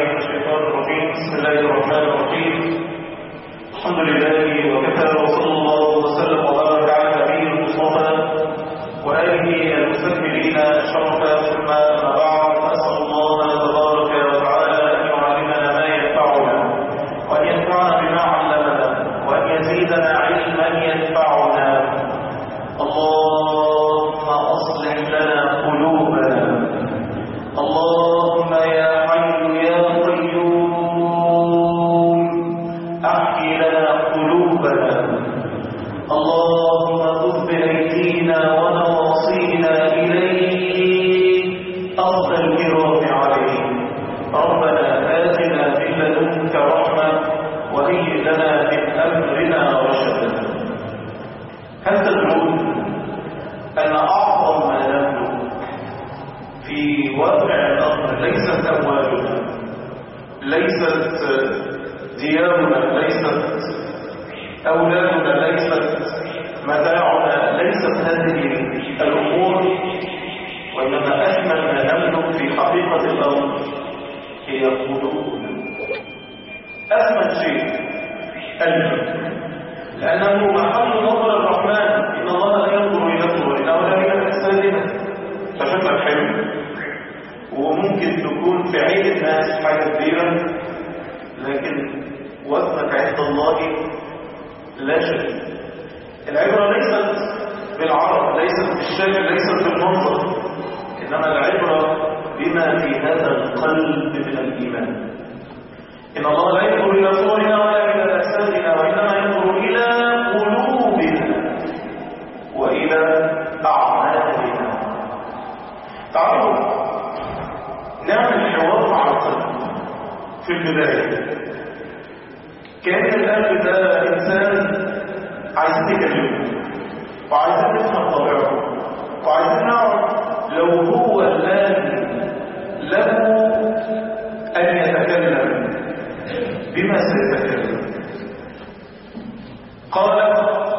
بالله من الشيطان الرجيم بسم الله الرحمن الرحيم الحمد لله وكفى وصلى الله وسلم وبارك على نبيه المصطفى وآله المستكملين شرفا ثم أما بعد أسأل الله تبارك وتعالى أن يعلمنا ما ينفعنا وأن ينفعنا بما علمنا وأن يزيدنا علما ينفعنا اللهم أصلح لنا قلوبنا اللهم يا حي يا قيوم احي لنا قلوبنا اللهم خذ بايدينا ونواصينا اليك افضل الكرام عليك ربنا اتنا من لدنك رحمه وهيئ لنا من امرنا رشدا هل تدرون ان اعظم ما نملك في واقع الأمر ليست أموالنا ليست ديارنا ليست أولادنا ليست متاعنا ليست هذه الأمور وإنما أجمل ما نملك في حقيقة الأمر هي قلوبنا أجمل شيء قلبك لأنه محل نظر الرحمن إن الله لا ينظر إلى صورنا ولا إلى أجسادنا فشكلك حلو وممكن تكون في عين الناس حاجة كبيرة لكن وزنك عند الله لا شيء العبرة ليست بالعرض ليست بالشكل ليست بالمنظر إنما العبرة بما في هذا القلب من الإيمان إن الله لا ينظر إلى صورنا ولا إلى أجسادنا وإنما ينظر إلى قلوبنا وإلى أعمالنا تعالوا نعمل حوار مع القلب في البداية كان القلب ده إنسان عايزين نكلمه وعايزين نفهم طبيعته وعايزين نعرف لو هو الآن له أن يتكلم بما سيتكلم قال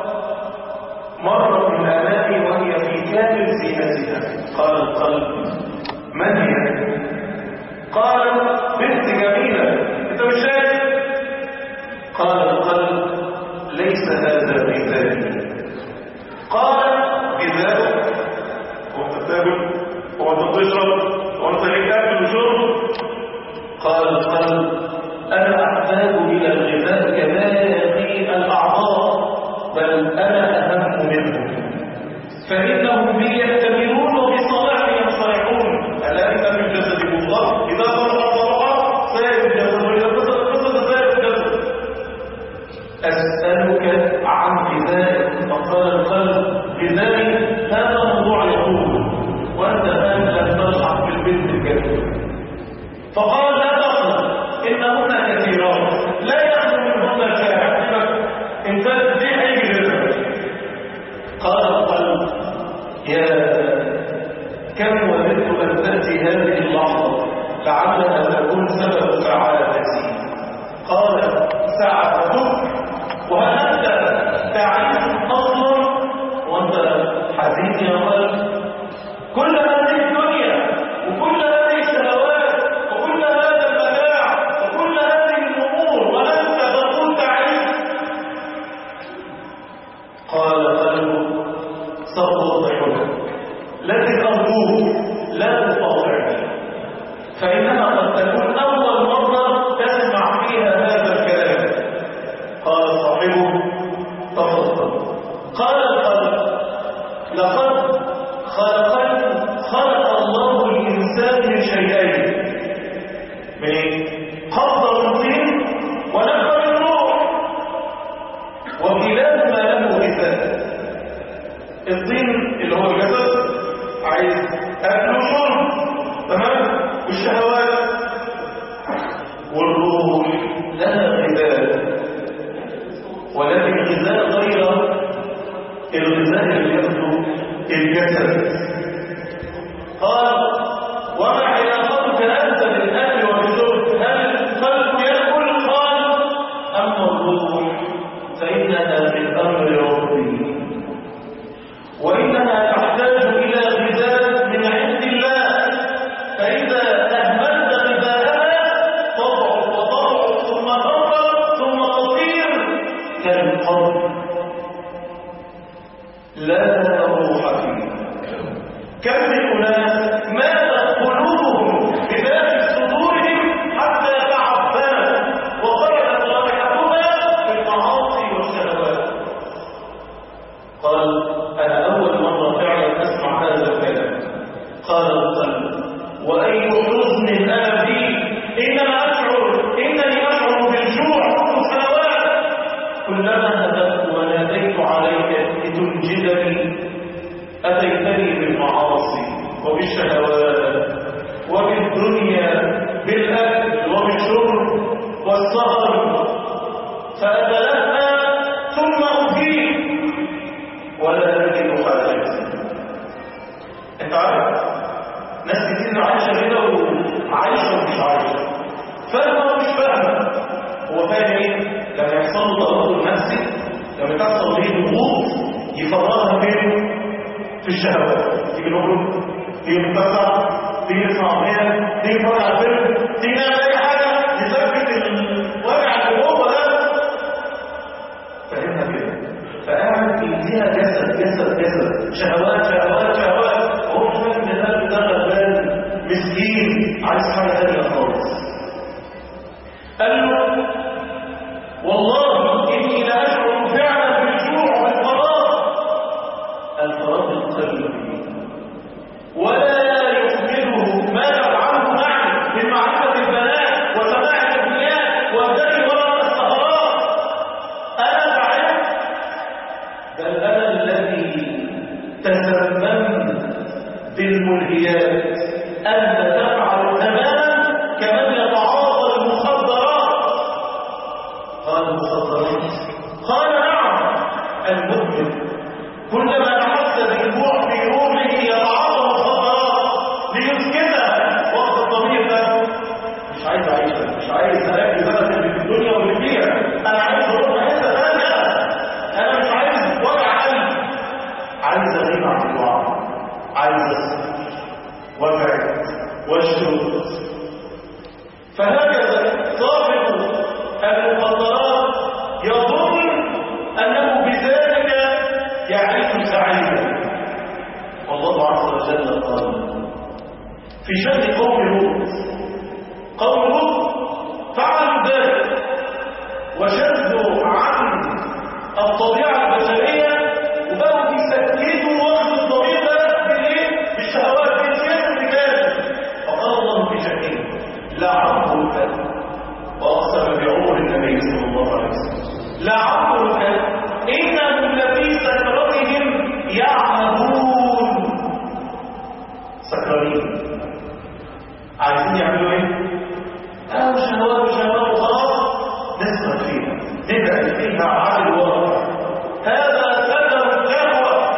مرة من آلامي وهي في كامل زينتها قال القلب من هي قال بنت جميلة انت مش شايف قال القلب ليس هذا بذاتي قال بذاتك وانت بتاكل وانت بتشرب وانت ليك اكل وشرب قال القلب انا احتاج الى الغذاء كباقي الاعضاء بل انا اهم منهم فانهم بي يأتمرون وبصلاحي ينصرحون الا ان في الجسد مضغه اذا صلح صلح سائر الجسد واذا فسد فسد سائر الجسد اسالك عن غذائك فقال القلب غذائي هذا موضوع يقول وانت الان لم تشعر بالبنت الجميل فقال لا تخل انهن كثيرات لا يخلو منهن شاعر انت دي هيجي غيرك قال القلب يا كم وددت أن تأتي هذه اللحظة لعلها تكون سبب سعادتي قال سعادتك وهل أنت تعيش أصلا وأنت حزين يا قلب كل هذه الدنيا وكل هذه الشهوات وكل هذا المتاع وكل هذه الأمور وأنت تقول تعيش قال قلبه سأوضح لك لكن أرجوه لا تطاوعني فإنها قد تكون أول مرة تسمع فيها هذا الكلام قال صاحبه تفضل قال القلب لقد خلقني خلق الله الإنسان من شيئين من قبض الطين ونفخ الروح وكلاهما له مثال الطين اللي هو الجسد عايز اكل وشرب تمام والشهوات والروح لها غذاء ولكن غذاء غير الغذاء اللي ياخده الجسد قال وما علاقتك انت بالاكل والشرب هل القلب ياكل قال اما الروح فانها من امر ربي وإنها تحتاج إلى غذاء من عند الله فإذا أهملت غذاءها لا روح فيه كم من أناس ماتت قلوبهم بداخل صدورهم حتى تعفنت وخرجت رائحتها في المعاصي والشهوات قال أنا أول مرة فعلا أسمع هذا الكلام قال القلب وأي حزن أنا فيه إنما أشعر إنني أشعر بالجوع منذ سنوات كلما هدفت وناديت عليك لتنجدني أتيتني بالمعاصي وبالشهوات وبالدنيا بالأكل وبالشرب والسهر فأتلهى ثم أفيد ولا أجد حاجتي أنت عارف ناس كتير عايشة كده وعايشة ومش عايشة فاهمة ومش فاهمة هو فاهم ايه؟ لما يحصل له تأثر نفسي لما تحصل له ضغوط يفرغها فين؟ في الشهوات تيجي نخرج تيجي نتفسح تيجي نسمع اغنيه تيجي نتفرج على فيلم تيجي نعمل اي حاجه نثبت الوجع اللي جوه ده فاهمها كده فقاعد يديها جسد جسد جسد شهوات شهوات شهوات وهو مش فاهم ان القلب ده غلبان مسكين عايز حاجه ثانيه خالص قال له والله اني لاشعر فعلا بالجوع والفراغ الفراغ القلبي ولا يحمله ما يفعله معي من معرفه البنات وسماع الاغنياء والجري وراء السهرات انا فعلت بل انا الذي تسممت بالملهيات انت تفعل تماما كمن يتعاطى المخدرات قال المخدرات قال نعم المدمن كلما احس بالجوع في روحه يتعاطى مخدرات ليسكتها وقت الضمير ده مش عايز اعيشها مش عايز الاقي بلد اللي في الدنيا واللي فيها انا عايز اروح حته ثانيه انا مش عايز وجع قلب عايز اغيب عن الوعي عايز اسكت وابعد واشرب فهكذا صاحب المخدرات يظن انه بذلك يعيش سعيدا والله عز وجل قال في شأن قوم لوط قوم لوط فعلوا ذلك وشدوا عن الطبيعة البشرية وبقوا بيسكتوا وقت الضمير ده بالايه؟ بالشهوات بالسياسة الرجال فقال الله في شأنه لعمرك وأقسم بعمر النبي صلى الله عليه وسلم لعمرك إنهم لفي سكرتهم يعمهون سكرانين عايزين يعملوا ايه؟ اه شهوات وشهوات وخلاص نسمع فيها نبعد فيها عن الواقع هذا سكر التقوى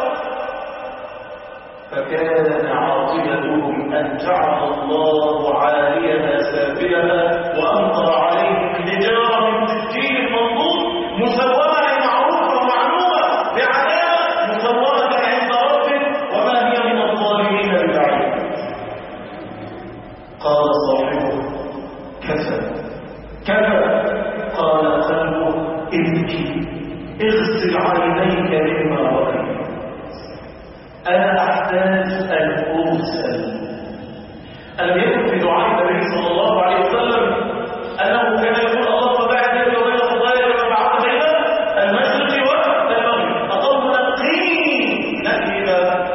فكان عاقبتهم ان جعل الله عاليها سافلها وامطر عليهم حجاره من سجيل منضود مسومه لمعروف ومعلومه بعلامه مسومه عند ربك وما هي من الظالمين ببعيد قال صاحبه كفى كفى قال قلبه ابكي اغسل عينيك مما رأيت أنا أحتاج أن أغسل ألم يكن في دعاء النبي صلى الله عليه وسلم أنه كان يقول اللهم باعد بيني وبين خطاياي وما بعدت بين المشرق والمغرب اللهم نقيني نقي إلى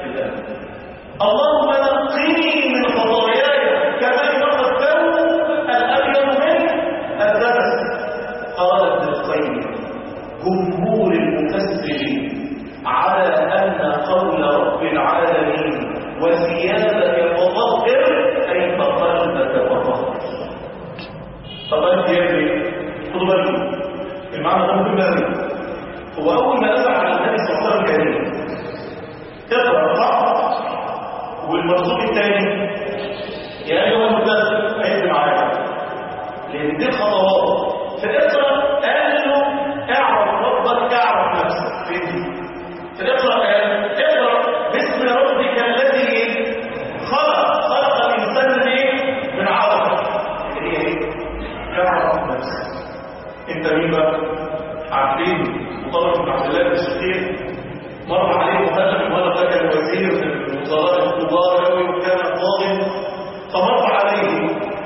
اللهم نقني من خطاياي كما ينقى الثوب الابيض من الدنس قال ابن القيم جمهور المفسرين على ان قول رب العالمين وثيابك فطهر اي فقلبك فطهر فقلب يجري خدوا بالكم المعنى ده مهم قوي هو اول ما نزل على النبي صلى الله عليه وسلم كريم اقرا صح والمرسوم الثاني يا ايها المدثر عد معايا لان دي خطوات فاقرا قال له اعرف ربك اعرف نفسك فين فاقرا قال اقرا باسم ربك الذي خلق خلق الانسان من ايه؟ من علق اللي هي ايه؟ اعرف نفسك انت مين بقى؟ عارفين مطلق بن عبد الله الشقيق مر عليه مهاجم مرة ده كان وزير من وزراء الكبار قوي وكان طاغي فمر عليه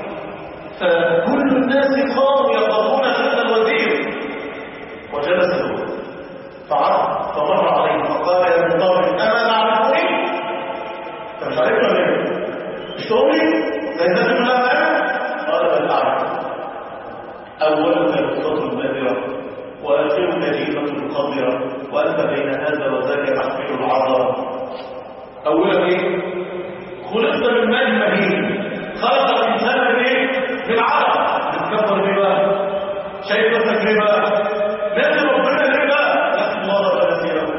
فكل الناس قاموا يقرؤون شأن الوزير وجلس هو فعرف فمر عليه فقال يا مطارد أما نعرفني فمش عارفنا ليه مش تقولي زي الناس كلها معانا قال بل أعرف أولك الخطة النادرة وآخرك جيفة القدرة وأنت بين هذا وذاك تحمل العذر أولا إيه؟ خلقت من ماء مهين خلق الإنسان من إيه؟ من عرق تتكبر بيه بقى شايف نفسك ليه بقى؟ نادي ربنا ليه بقى؟ لكن الله ولا سيره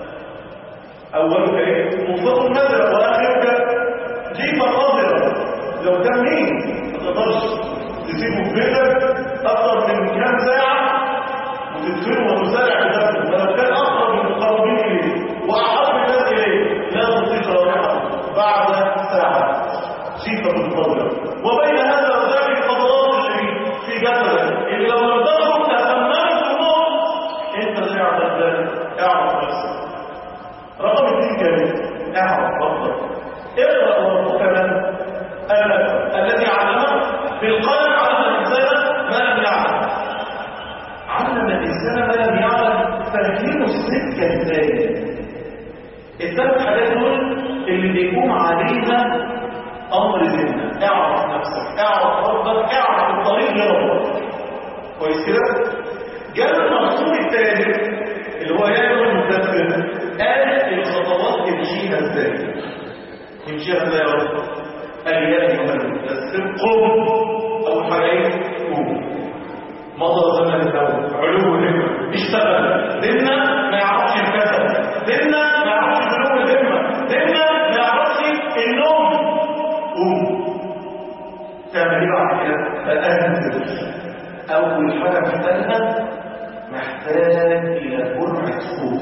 أولك إيه؟ مصدق النادرة وآخرك جيفة قدرة لو كان مين؟ ما تقدرش تسيبه في بيتك أكثر من كام ساعة وتدفنه وتسارع بدفنه ولو كان أقرب من المقربين إليه وأحب الناس إليه لا تطيق رائحة بعد ساعة شيفة الفضل وبين هذا وذلك الفضلات اللي في جسدك اللي لو لم تخرج تأمنت الموت أنت اللي اعرف ذلك اعرف نفسك رقم اثنين كمان اعرف ربك اقرأ ربك من الذي علمك بالقلم علم الإنسان ما لم يعلم علم الإنسان ما لم يعلم تركينه السكة ازاي الثلاث حاجات دول اللي بيكون عليها أمر ذهنك اعرف نفسك اعرف ربك اعرف الطريق لربك كويس كده جاء المقصود الثالث اللي هو يعمل المدثر قال الخطوات تمشيها ازاي تمشيها ازاي يا رب قال يا ايها المدثر قم اول حاجه ايه قم مضى زمن الدولة علو الهمة اشتغل ديننا ما يعرفش الكسل ديننا ما يعرفش علو الهمة ديننا ما يعرفش النوم قوم تعمل ايه بعد كده فأنزل أول حاجة محتاجها محتاج إلى جرعة خوف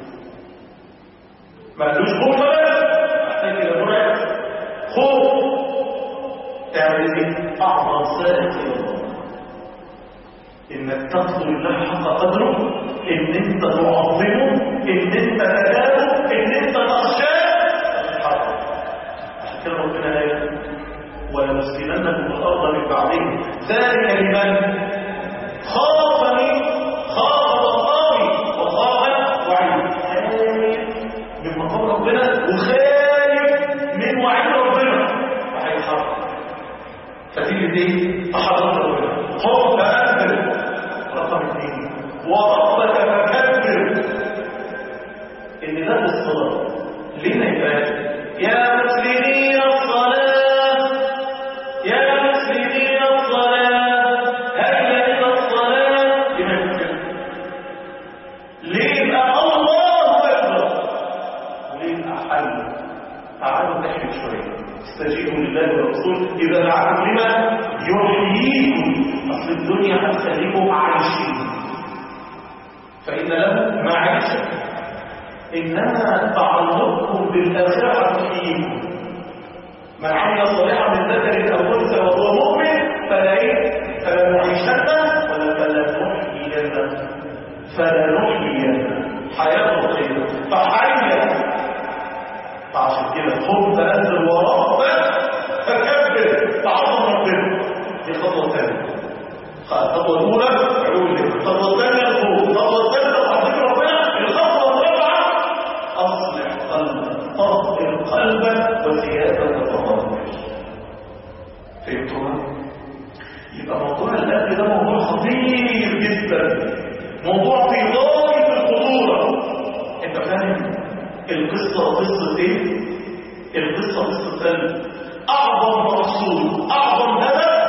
ما قالوش خوف بس محتاج إلى جرعة خوف تعمل ايه؟ أعظم سائل إلى الله انك تقدر الله حق قدره ان انت تعظمه ان انت تكاله ان انت تخشاه تتحرك عشان كده ربنا قال ولنسكننكم الارض من بعدهم ذلك لمن خافني خاف وخافي وخاف وعيد خايف من مقام ربنا وخايف من وعيد ربنا فهيتحرك فتيجي دي تحرك ربنا خوف فأنزل رقم اثنين وربك فكبر ان ده الصلاة ليه ما يبقاش يا مسلمين الصلاة يا مسلمين الصلاة هيا إلى الصلاة ليه ما يبقاش ليه يبقى الله أكبر وليه يبقى حل تعالوا نحكي شوية استجيبوا لله والرسول إذا دعاكم لما يحييكم أصل الدنيا هتخليكم عايشين فإن له معيشة إنما تعلقكم بالآخرة تحييكم من عمل صالحا من ذكر أو أنثى وهو مؤمن فلا إيه؟ فلا نعيشنه ولا فلا نحيينه فلا نحيينه حياة طيبة فحيا فعشان كده خذ تنزل وربك فكبر تعظم ربنا دي خطوه ثانيه الخطوه الاولى علو الخطوه الثانيه الخوف الخطوه الثالثه تعظيم ربنا الخطوه الرابعه اصلح قلبك طهر قلبك وثيابك وطهارك فهمتوا يبقى موضوع الاكل ده موضوع خطير جدا موضوع في غايه الخطوره انت فاهم القصة قصة ايه؟ القصة قصة قلب أعظم مقصود أعظم هدف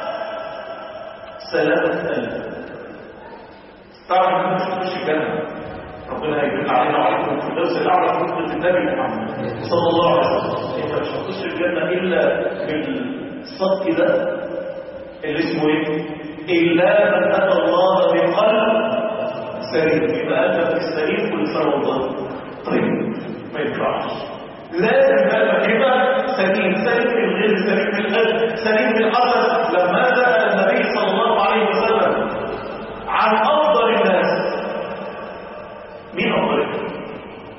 سلامة قلب تعرف ان مش هتخش الجنة ربنا هيبين علينا وعليكم في الدرس الأعلى في خطبة النبي محمد صلى الله عليه وسلم انت مش هتخش الجنة إلا بالصدق ده اللي اسمه ايه؟ إلا من أتى الله بقلب سليم يبقى قلبك السليم كل سنة والله طيب ما ينفعش لازم قلبك يبقى سليم سليم في الغير سليم في القلب سليم في الحسد لما سأل النبي صلى الله عليه وسلم عن أفضل الناس مين أفضل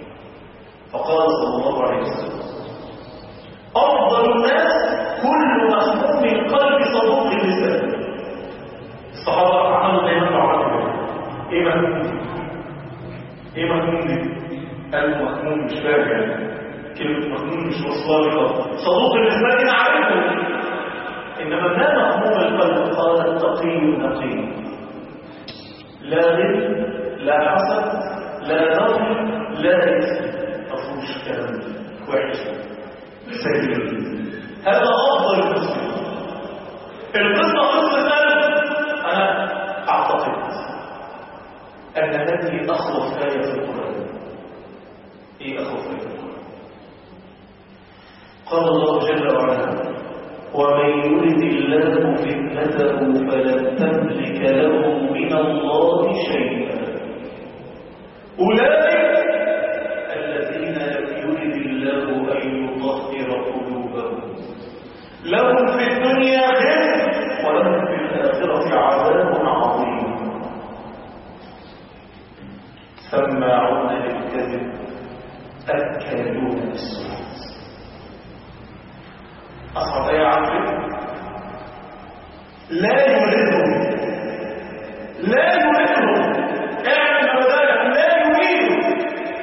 مجنون مش فاهم يعني كلمة مجنون مش واصلة لي خالص صدوق بالنسبة لي أنا عارفه إنما ما مفهوم القلب قال التقي نقي لا غل لا حسد لا نظر لا إثم مفهوش كلام وحش سيء هذا أفضل المسلم القصة قصة قلب أنا أعتقد أن هذه أخوف آية في القرآن إيه أخوف آية في القرآن قال الله جل وعلا ومن يرد الله فتنته فلن تملك له من الله شيئا أولئك الذين يرد الله أن يطهر قلوبهم لهم في الدنيا خزي ولهم في الآخرة عذاب عظيم سماعون للكذب أكلون للسحت أصحاب يا عبد لا يريدهم لا يريدهم اعلم وذلك لا يريد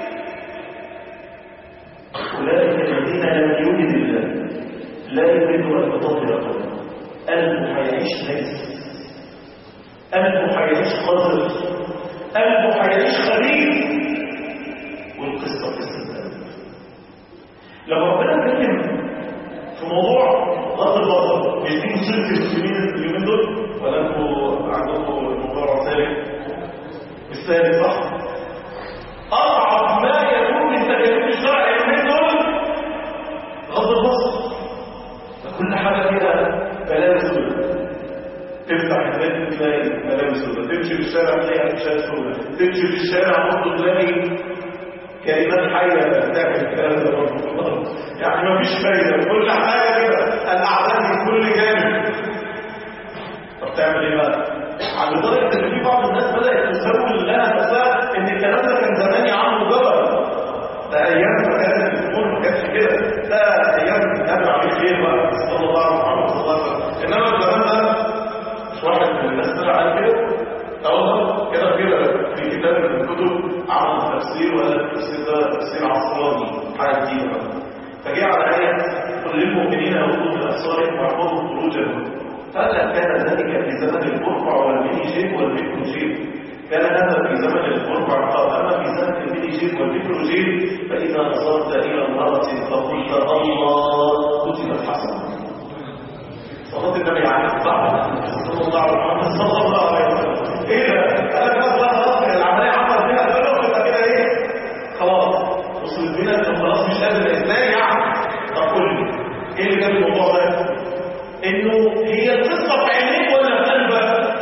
أولئك الذين لم يرد الله لا يريد أن يطهر قلبه قلبه هيعيش نجس قلبه هيعيش قذر قلبه هيعيش خبيث والقصة قصة قلب لما ربنا اتكلم في موضوع غض البصر مش دي مصيبة المسلمين اليومين دول ولا انتوا عندكم الموضوع الثالث الثالث صح؟ أصعب ما يكون من تكاليف الشرع اليومين دول غض البصر كل حاجة فيها ملابس سوداء تفتح البيت تلاقي ملابس سوداء تمشي في الشارع تلاقي أشياء سوداء تمشي في الشارع برضه تلاقي كلمات حية بتاعت الكلام ده برضه يعني مفيش فايدة كل حاجة كده الأعداد من كل جانب طب تعمل ايه بقى؟ على درجة إن في بعض الناس بدأت تسوي لها نفسها إن الكلام ده كان زمان يا عم جبل ده أيام ما كانت الأمور ما كانتش كده ده أيام النبي عليه خير بقى صلى الله عليه محمد صلى الله عليه وسلم إنما الزمان ده مش واحد من الناس طلع قال كده أه كده كده في كتاب من الكتب عمل تفسير وقال التفسير ده تفسير عصراني حاجة جديدة بقى فجاء على آية قل للمؤمنين يغضوا من أبصارهم ويحفظوا فروجهم فهل كان ذلك في زمن البرقع والميني جيب والميكرو جيب كان هذا في زمن البرقع قال أما في زمن الميني جيب والميكرو جيب فإذا نظرت إلى امرأة فقلت الله كتبت حسنة صلاة النبي عليه الصلاة صلى الله عليه وسلم صلى الله عليه وسلم ايه ده؟ قال لك بس خلاص العملية عمل فيها دلوقتي يبقى كده ايه؟ خلاص وصلت بينا انه خلاص مش قادر ازاي يعني؟ طب قول لي ايه اللي جاب الموضوع ده؟ انه هي القصه في عينيك ولا في قلبك؟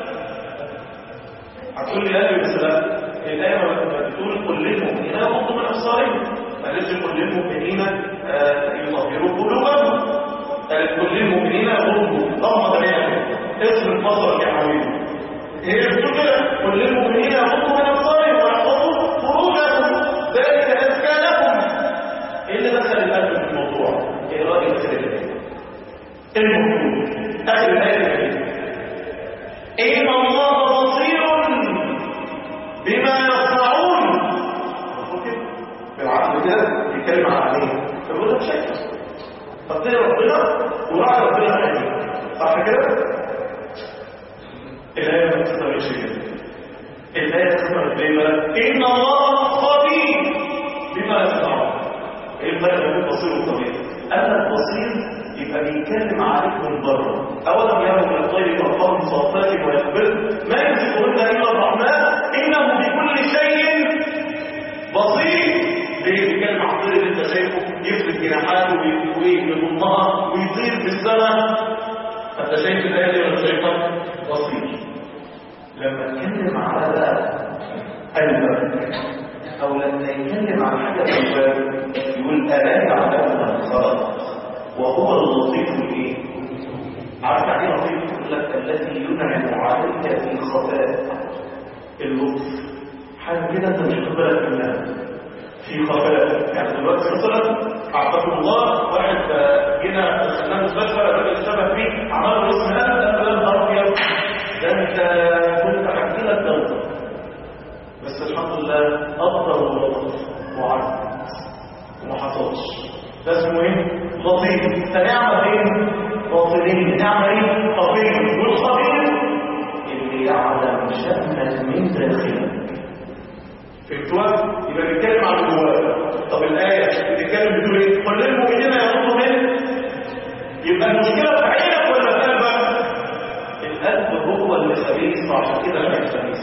هتقول لي قلبي بس لا الايه ما بتقول قل للمؤمنين يغضوا من ابصارهم ما قالتش قل للمؤمنين آه، يطهروا قلوبهم قالت كل المؤمنين يغضوا ضم دماغك اصرف بصرك يا حبيبي هي بتقول كده كل المؤمنين يغضوا من ابصارهم ويحفظوا فروجهم ذلك ازكى لكم ايه اللي دخل القلب في الموضوع؟ ايه رايك في كده؟ المفروض اخر الايه الكريمه ان الله بصير بما يصنعون المفروض كده بالعقل كده يتكلم عن عليه فبيقول لك شايف فطير ربنا وراعي ربنا عليه صح كده؟ الآية ما تستمرش كده الآية تستمر بإيه بقى؟ إن الله خبير بما يصنعون إيه الفرق بين البصير والخبير؟ أما البصير يبقى بيتكلم عليك من بره أولم يروا من الطير فوقهم صافات ويقبل ما يمسكهن إلا الرحمن إنه بكل شيء بصير ليه بيتكلم عن الطير اللي انت شايفه يفرد جناحاته ويضمها ويطير في السماء فانت شايف الايه دي ولا شايفها بصير لما اتكلم على بقى قلبك او لما يتكلم عن حاجه في الباب يقول الا يعلم من خلق وهو اللطيف الايه عارف يعني ايه لطيف يقول لك الذي ينعم عليك في خفاء اللطف حاجه كده انت مش واخد بالك منها في خفاء يعني دلوقتي مثلا اعطاكم الله واحد جينا دخلنا مستشفى الراجل شبه فيه عمل له اسم هذا ده كلام ابيض ده انت كنت هحكي لك دوله بس الحمد لله افضل ولطف وعرض فهمتوها؟ يبقى بيتكلم عن جواه طب الآية بتتكلم بتقول ايه؟ قل للمؤمنين يغضوا منه يبقى المشكلة في عينك ولا في قلبك؟ القلب هو اللي خبيث وعشان كده بقى خبيث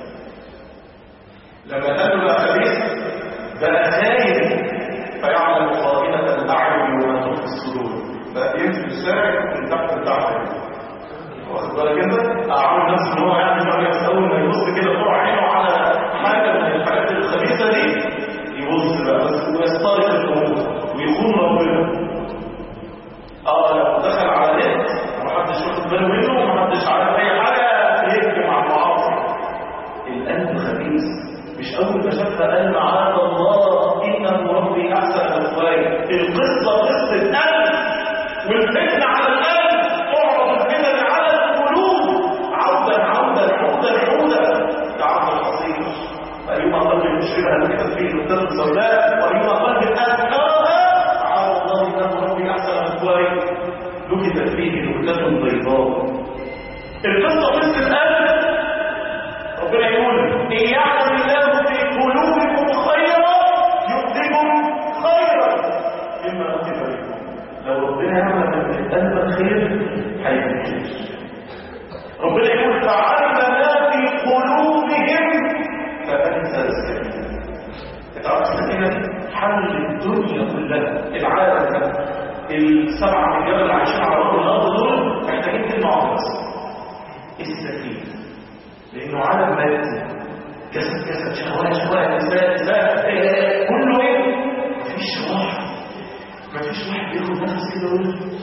لما القلب بقى خبيث بقى خايف فيعلم خائنة الأعين وما تخفي الصدور بقى يمشي في الشارع من تحت لتحت واخد بالك انت؟ أعمل نفسه ان هو يعني ما اول ما يبص كده طلع عينه على حاجة من الحاجات الخبيثة دي يبص بقى بس ويسترق الأمور ويخون ربنا اه لو دخل على النت ومحدش واخد باله منه ومحدش عارف اي حاجه يهجم على المعاصي القلب خبيث مش اول ما شافها قال معاذ الله انه ربي احسن مثواي القصه قصه قلب والفتنه على القلب تعرض الفتن على القلوب عودا عودا عودا عودا كعرض الحصير وايما قلب يشيرها كده فيه القصه السوداء وايما قلب اذكرها عرض الله انه ربي احسن مثواي لكتت فيه نكتة بيضاء القصة قصة القلب ربنا يقول إن يعلم الله في قلوبكم خيرا يؤتكم خيرا مما أتي بكم لو ربنا يعلم ان القلب خير هيكون ربنا يقول فعلم ما في قلوبهم فأنزل السكينة تعرف السكينة حل الدنيا كلها العالم ده السبعة مليار اللي عايشين على وجه الارض دول محتاجين كلمه واحده بس السكينه لانه عالم مادي جسد جسد شهوات شهوات نساء نساء إيه، كله ايه مفيش راحه مفيش واحد ياخد نفس كده ويقول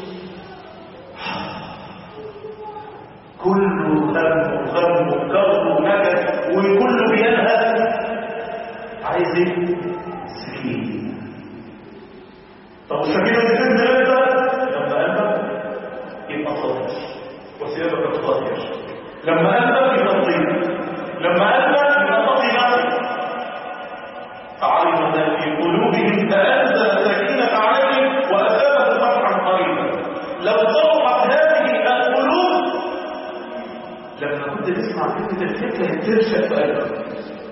كله غم وغم وكرب ونكد وكله بينهد عايز ايه سكينه طب السكينة دي تنزل امتى؟ لما قلبك يبقى طاهر وثيابك تطهر لما قلبك يبقى نظيف لما قلبك يبقى نقي نقي فعلم ما في قلوبهم فأنزل السكينة عليهم وأثابهم فتحا قريبا لو ضربت هذه القلوب لما كنت تسمع كلمة الفكرة ترشق في قلبك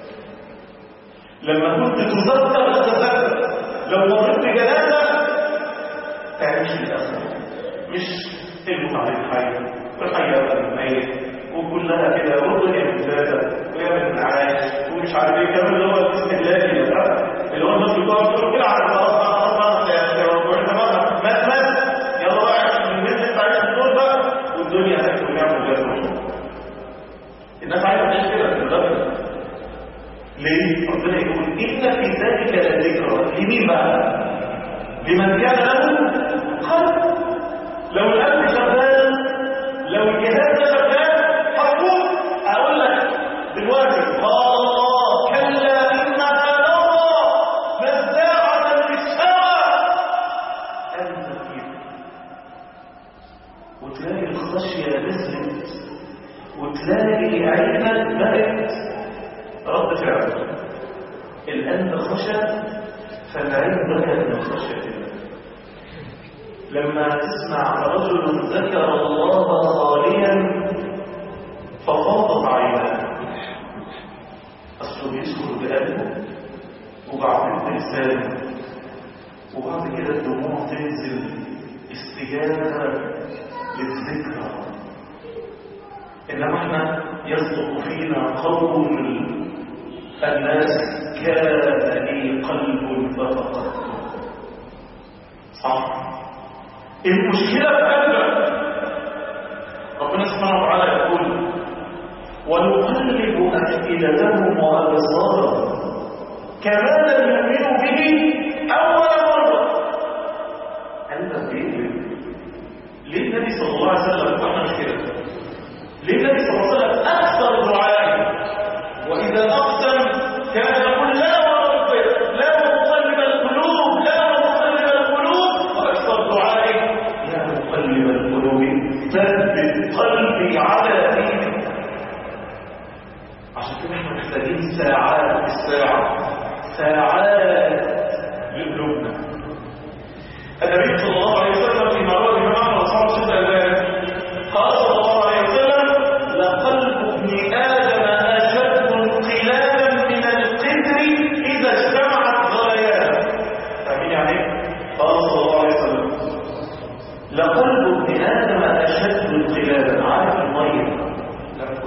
لما كنت تذكر تتذكر لو مريت بجنازة تعيش للأسف مش تلمس على الحي والحياة الميت وكلها كده والدنيا مزازة ويا من عايش ومش عارف ايه كمان اللي هو الاستهلاكي ده اللي هو الناس بتقعد تقول كده على خلاص خلاص خلاص يا واحنا بقى مات مات يلا بقى عشان الناس انت عايش الدور بقى والدنيا هتكون يعمل جزمة الناس عايزة تعيش كده في الغبن ليه؟ ربنا يقول إن في ذلك لذكرى لمين بقى؟ لمن كان له قلب لو القلب شغال لو الجهاز ده شغال هتقول اقول لك دلوقتي قال الله كلا انها لظى نزاعة للشوى قلب كده وتلاقي الخشية نزلت وتلاقي عينك بقت رد فعل القلب خشى فالعين بكت من خشية الله لما تسمع رجل ذكر الله خاليا ففاضت عيناه اصله بيذكر بقلبه وبعدين بلسانه وبعد كده الدموع تنزل استجابه للذكرى انما احنا يصدق فينا قول الناس كان لي قلب ففقدته صح المشكلة في قلبك ربنا سبحانه وتعالى يقول ونقلب أفئدتهم وأبصارهم كما لم يؤمنوا به أول مرة قلبك بيقلب ليه النبي صلى الله عليه وسلم واحنا مش كده ليه النبي صلى الله عليه وسلم أكثر دعائه وإذا أقسم كان يقول لا وربك لا مقلب القلوب لا مقلب القلوب وأكثر دعائه يا مقلب القلوب ثبت قلبي على دينك عشان كده احنا محتاجين ساعات الساعة ساعات لقلوبنا النبي صلى الله عليه وسلم في مرات جماعة أصحاب سيدنا الألباني قال صلى الله عليه وسلم لقلب ابن آدم أشد انقلابا من القدر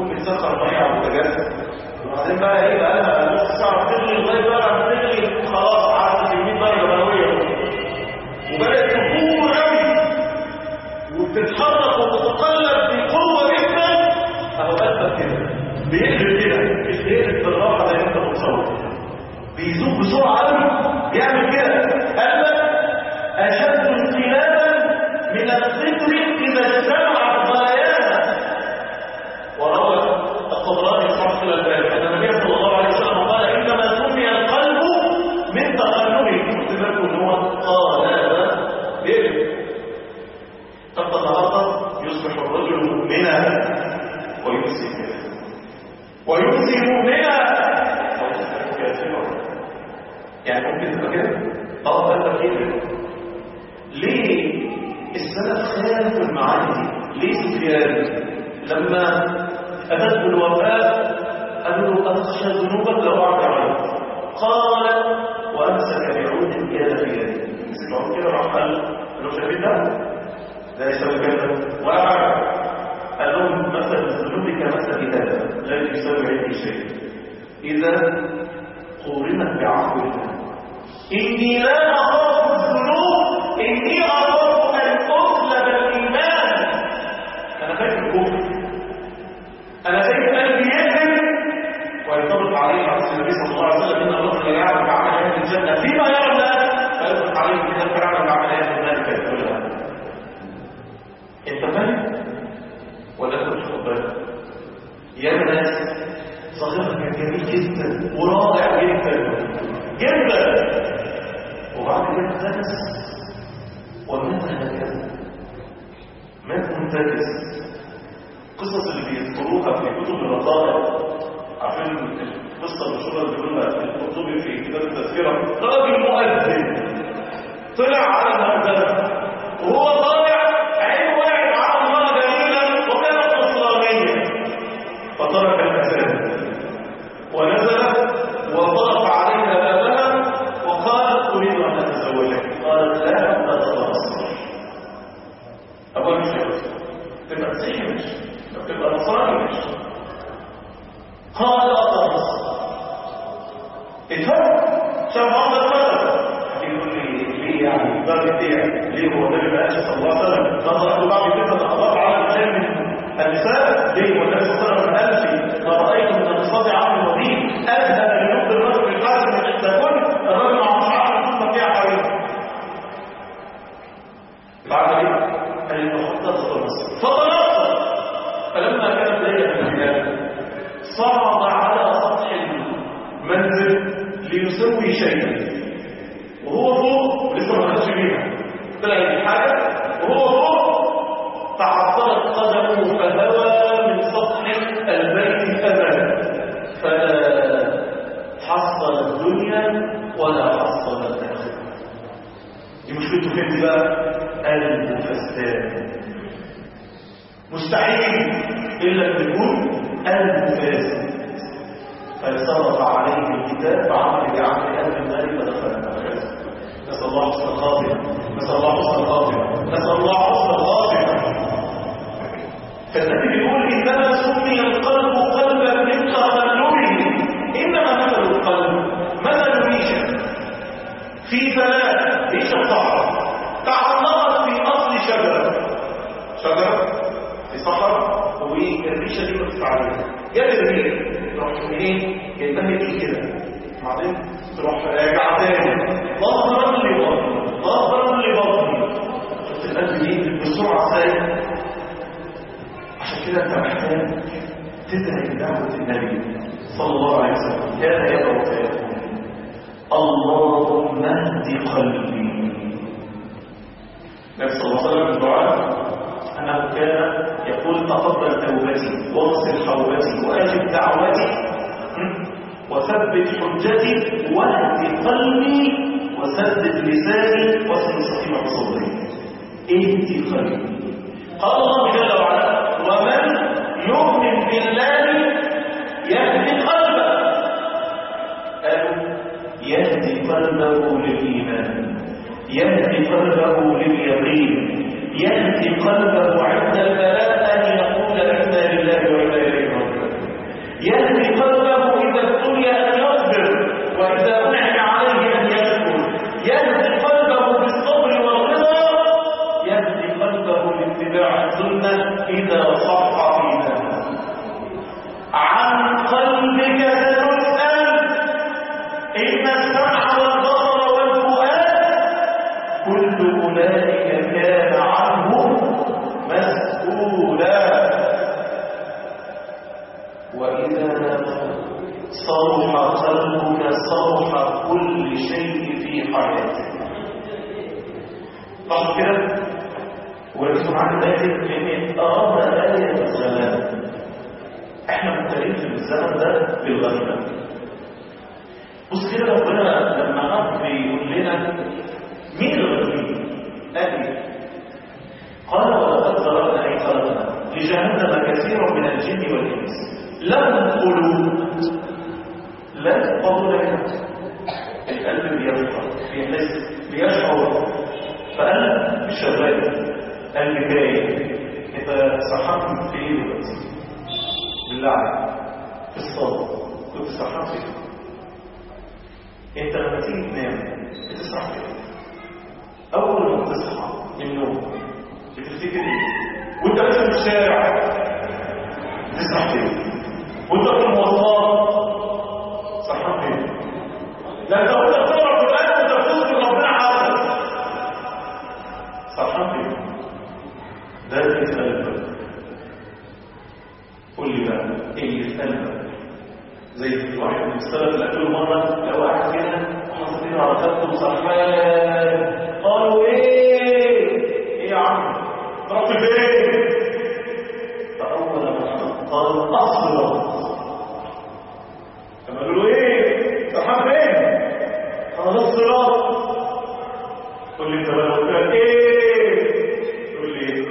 تكون بتسخر ميه على البوتاجاز وبعدين بقى ايه بقى لها نص ساعه بتغلي لغايه بقى بتغلي خلاص عدت ال 100 درجه مئويه وبدات تفور قوي وبتتحرك وتتقلب بقوه جدا اهو قلبك كده بيقلب كده مش بيقلب بالراحه زي ما انت متصور بيزوق بسرعه قوي بيعمل كده قلبك اشد انقلابا من الصدر اذا اجتمع ضيانا وروى الطبراني صحيح الالباني ان النبي صلى الله عليه وسلم قال انما سمي القلب من تقلبه خد بالكم ان هو قال ليه قد تتعرض يصبح الرجل مؤمنا ويمسي كافرا ويمسي مؤمنا ويصبح كافرا يعني ممكن تبقى كده اه ده كده ليه السلف خالف المعاني دي ليه سفيان لما أتته الوفاة قالوا له أخشى ذنوبك لو وقعت عليك قال وأمسك بعود اليد في يده مسك عود كده راح قال له شايفين ده؟ ده يسوي كذا وقع قال لهم مثل الذنوب كمثل هذا لا يساوي عندي شيء إذا قورنت بعفو الله إني لا أخاف الذنوب إني أخاف أن أسلب الإيمان أنا خايف الكفر أنا خايف قلبي يهدم وينطبق عليه حديث النبي صلى الله عليه وسلم إن الرجل يعمل بعمل أهل الجنة فيما يرى الناس فيطلق عليه كده فعلا بعمل أهل النار كده أنت فاهم؟ ولا أنت مش واخد بالك؟ يا ناس صغيرك كان جميل جدا ورائع جدا جدا وبعد كده درس ومات هكذا مات منتكس قصص اللي بيذكروها في كتب الرقائق عارفين القصه المشهوره اللي بيقولها القرطبي في كتاب التذكره راجل مؤذن طلع على المؤذن وهو طالع عينه وقعت على الله جميلا وكانت نصرانيه فترك الاذان ونزل وضغط عليها بابها وقالت اريد ان اتزوجك قالت لا اتتبصر ابوك مش تبقى مسيحي مش تبقى نصراني مش قال اتبصر اتفرج شاف عمر فتره يقول لي ليه يعني درجه ايه ليه هو النبي ما قالش صلى الله عليه وسلم نظر له بعض كده الاخبار على الرجال من النساء ليه والنبي صلى الله عليه وسلم ما قالش ما رايت من النصاب عام الرضيع اذهب لنقد الرجل الحاسم من عند كل الرجل ما عمش عارف ثم فيها حوالي بعد ايه؟ قال لي فخطط تتنصر فتنصر فلما كانت ليله من الايام صعد على سطح المنزل ليسوي شيئا وهو فوق لسه ما خدش بيها طلع يجيب حاجه وهو فوق تعطلت قدمه فهوى من سطح البيت ابدا فلا حصل الدنيا ولا حصل الاخره دي مشكلته فين دي بقى قلب فسدان مستحيل الا ان يكون قلب فاسد فسلط عليه الكتاب بعمل بعمل اهل النار فدخل نسال الله حسن الخاتمه نسال الله حسن الخاتمه نسال الله حسن الخاتمه فالنبي بيقول انما سمي القلب قلبا من تقلبه انما مثل القلب مثل ريشه في ثلاث ريشه صحراء تعلقت في اصل شجره شجره في صحراء والريشه دي بتطلع عليها جت الريح تروح منين جايبها دي كده بعدين تروح راجعه تاني ظهرا لبطني ظهرا لبطني شفت القلب دي بسرعه ازاي عشان كده انت محتاج تدعي بدعوه النبي صلى الله عليه وسلم كان يدعو فيقول اللهم اهد قلبي النبي صلى الله عليه وسلم الدعاء انه كان يقول تقبل توبتي واغسل حوبتي واجب دعوتي وثبت حجتي واهد قلبي وسدد لساني واسم سقيمة صدري اهد قلبي قال الله جل وعلا ومن يؤمن بالله يهدي قلبه قالوا يهدي قلبه للإيمان يهدي قلبه لليقين يهدي قلبه عند البلاء أن يقول إنا لله وإنا إليه راجعون وإذا صرح قلبك صرح كل شيء في حياتك صح كده ولكن عن ذلك ان اراد آية الزمان احنا مبتلين في الزمن ده بالغنيمة بص كده ربنا لما حب يقول لنا مين الغنيمة؟ قال قال ولقد ضربنا اي خلقنا لجهنم كثير من الجن والانس لهم قلوب لا يفقهون بها القلب بيفقه بيحس بيشعر فانا شغال قلبي جاي انت صححت في ايه دلوقتي بالله عليك في الصلاه كنت صححت في ايه انت لما تيجي تنام بتسرح في ايه اول ما تصحى من النوم بتفتكر ايه وانت ماشي في الشارع بتسرح في ايه وانت في المواصلات صححت في ايه لا انت وانت بتقرا قران وانت بتذكر ربنا عارف صححت في ايه ده اللي في قلبك قول لي بقى ايه اللي في قلبك زي واحد من السلف اللي كل مره لو واحد كده وحاطين على خدته صحيان قالوا ايه ايه يا عم رحت فين فاول ما قال اصبر لما قالوا له ايه صحان فين قال الصراط قول لي انت بقى قلت لك ايه تقول لي ايه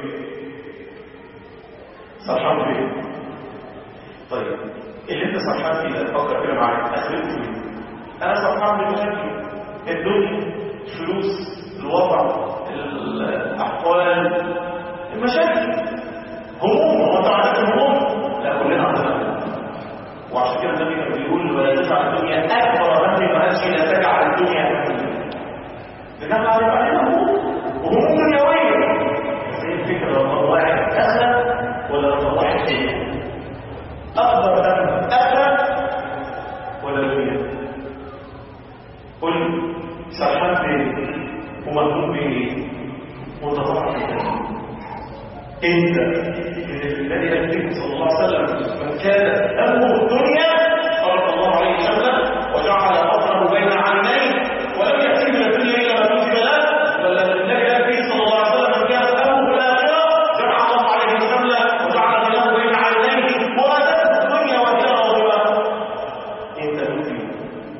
صحان فين طيب اللي انت صحان فيه ده فكر كده معايا اخرته ايه انا صحان بمشاكل الدنيا الفلوس الوضع الاحوال المشاكل هموم هو انت عندك هموم لا كلنا عندنا هموم وعشان كده النبي كان بيقول ولا تجعل الدنيا اكبر هم ما قالش لا تجعل الدنيا هموم لان احنا علينا هموم وهموم دنيويه بس هي الفكره لو واحد اخر ولا لو واحد فيه أكبر هم أخرى ولا دنيا قل سرحان بيه ومهموم بيه متطلع بيه انت الذي يكتب صلى الله عليه وسلم من كان همه الدنيا صلى الله عليه وسلم وجعل بصره بين عينيه ولم يكتب من الدنيا الا ما كتب له ولا الذي يكتب صلى الله عليه وسلم من كان همه الاخره جمع الله عليه الشمل وجعل له بين عينيه وادته الدنيا وهي راغبه انت ممكن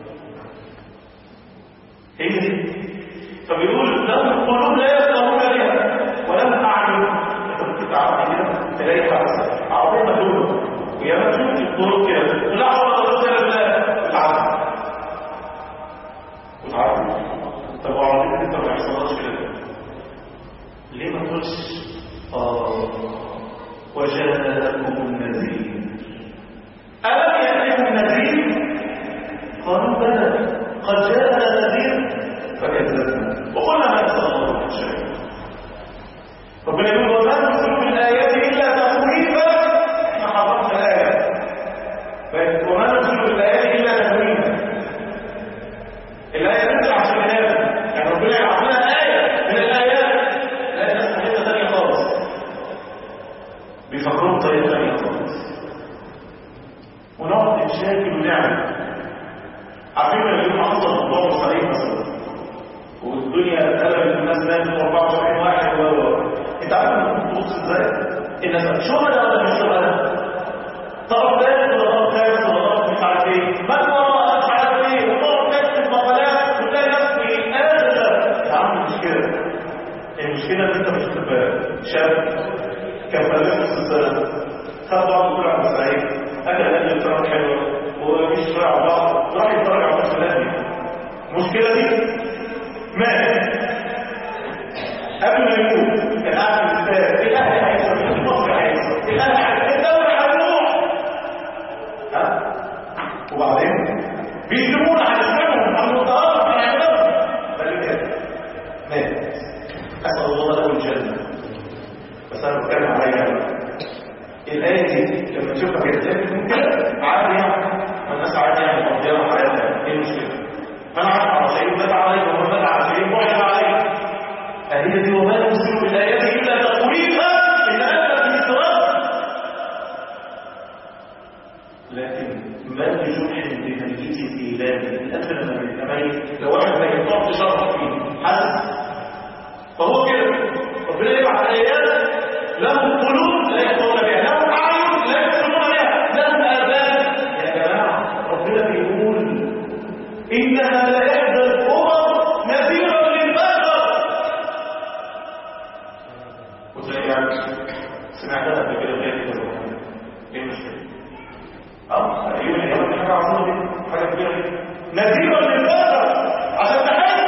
هي دي فبيقول لهم قلوب لا يفقهون بها ولهم اعين انت ممكن تعرف كده تلاقي حادثه عربيه مجنونه ويا مجنون في الطرق كده لا حول ولا قوه الا بالله وتعرف وتعرف طب وعربيه انت ما يحصلهاش كده ليه ما تقولش اه وجاءكم النذير ألم يأتكم النذير قالوا بلى قد جاءنا نذير فكذبنا وقلنا ما نسأل الله من شيء ربنا يقول وما نرسل بالآيات إلا تخويفا احنا حضرنا الآية وما نرسل بالآيات إلا تخويفا الآية تنزل عشان هذا يعني ربنا يعطينا آية من الآيات لا الناس حته ثانية خالص بيفكروا بطريقة ثانية خالص ونقعد نتشاكل ونعمل عارفين لما يكون حصل موضوع مستحيل مثلا والدنيا اتقلبت الناس نامت 24 واحد و انت عارف انك بتبص ازاي؟ الناس شهداء ولا مش شهداء؟ طرف ثالث ولا طرف ثالث ولا طرف مش عارف ايه؟ من وراء مش عارف ايه؟ وطرف ثالث في المقالات وتلاقي ناس في اخر يا عم مش كده المشكله ان انت مش بتبقى شاب كان فلاح نص السنه خد بعض طلع من سعيد اكل اكل بصراحه حلوه ومفيش شويه على بعض راح يتفرج على ماتش الاهلي المشكله دي مات قبل ما يموت كان قاعد في الاستاد الاهلي هيكسب مصر هيكسب الاهلي هيكسب الدوري هيروح ها وبعدين بيسيبونا هنسيبهم هنتقرب هنعملهم بل كده مات اسال الله له الجنه بس انا بتكلم عليا الآية دي لما تشوفها كده تلاقي كده عادي يعني الناس عادي يعني مقضيها حياتها ايه المشكلة؟ من عرف على شيء بدأ عليه ومن بدأ على شيء بعد عليه فهي دي وما نرسل بالآيات إلا تقويها إن أنت في إسراف ما بجرح بميت الإيلام الأكل لما بيتميت لو واحد ما ينفع تشرح فيه حاسس فهو كده ربنا يبعث آيات لهم قلوب لا يفقهون بها لهم أعين لا يبصرون بها لهم آذان يا جماعة ربنا بيقول إنها لا يحدى الأمم نذيرا للبشر وزي يعني سمعتها قبل كده غير كده ايه المشكلة؟ اه ايوه الايام دي حاجة عظيمة جدا حاجة كبيرة جدا نذيرا للبشر عشان تحس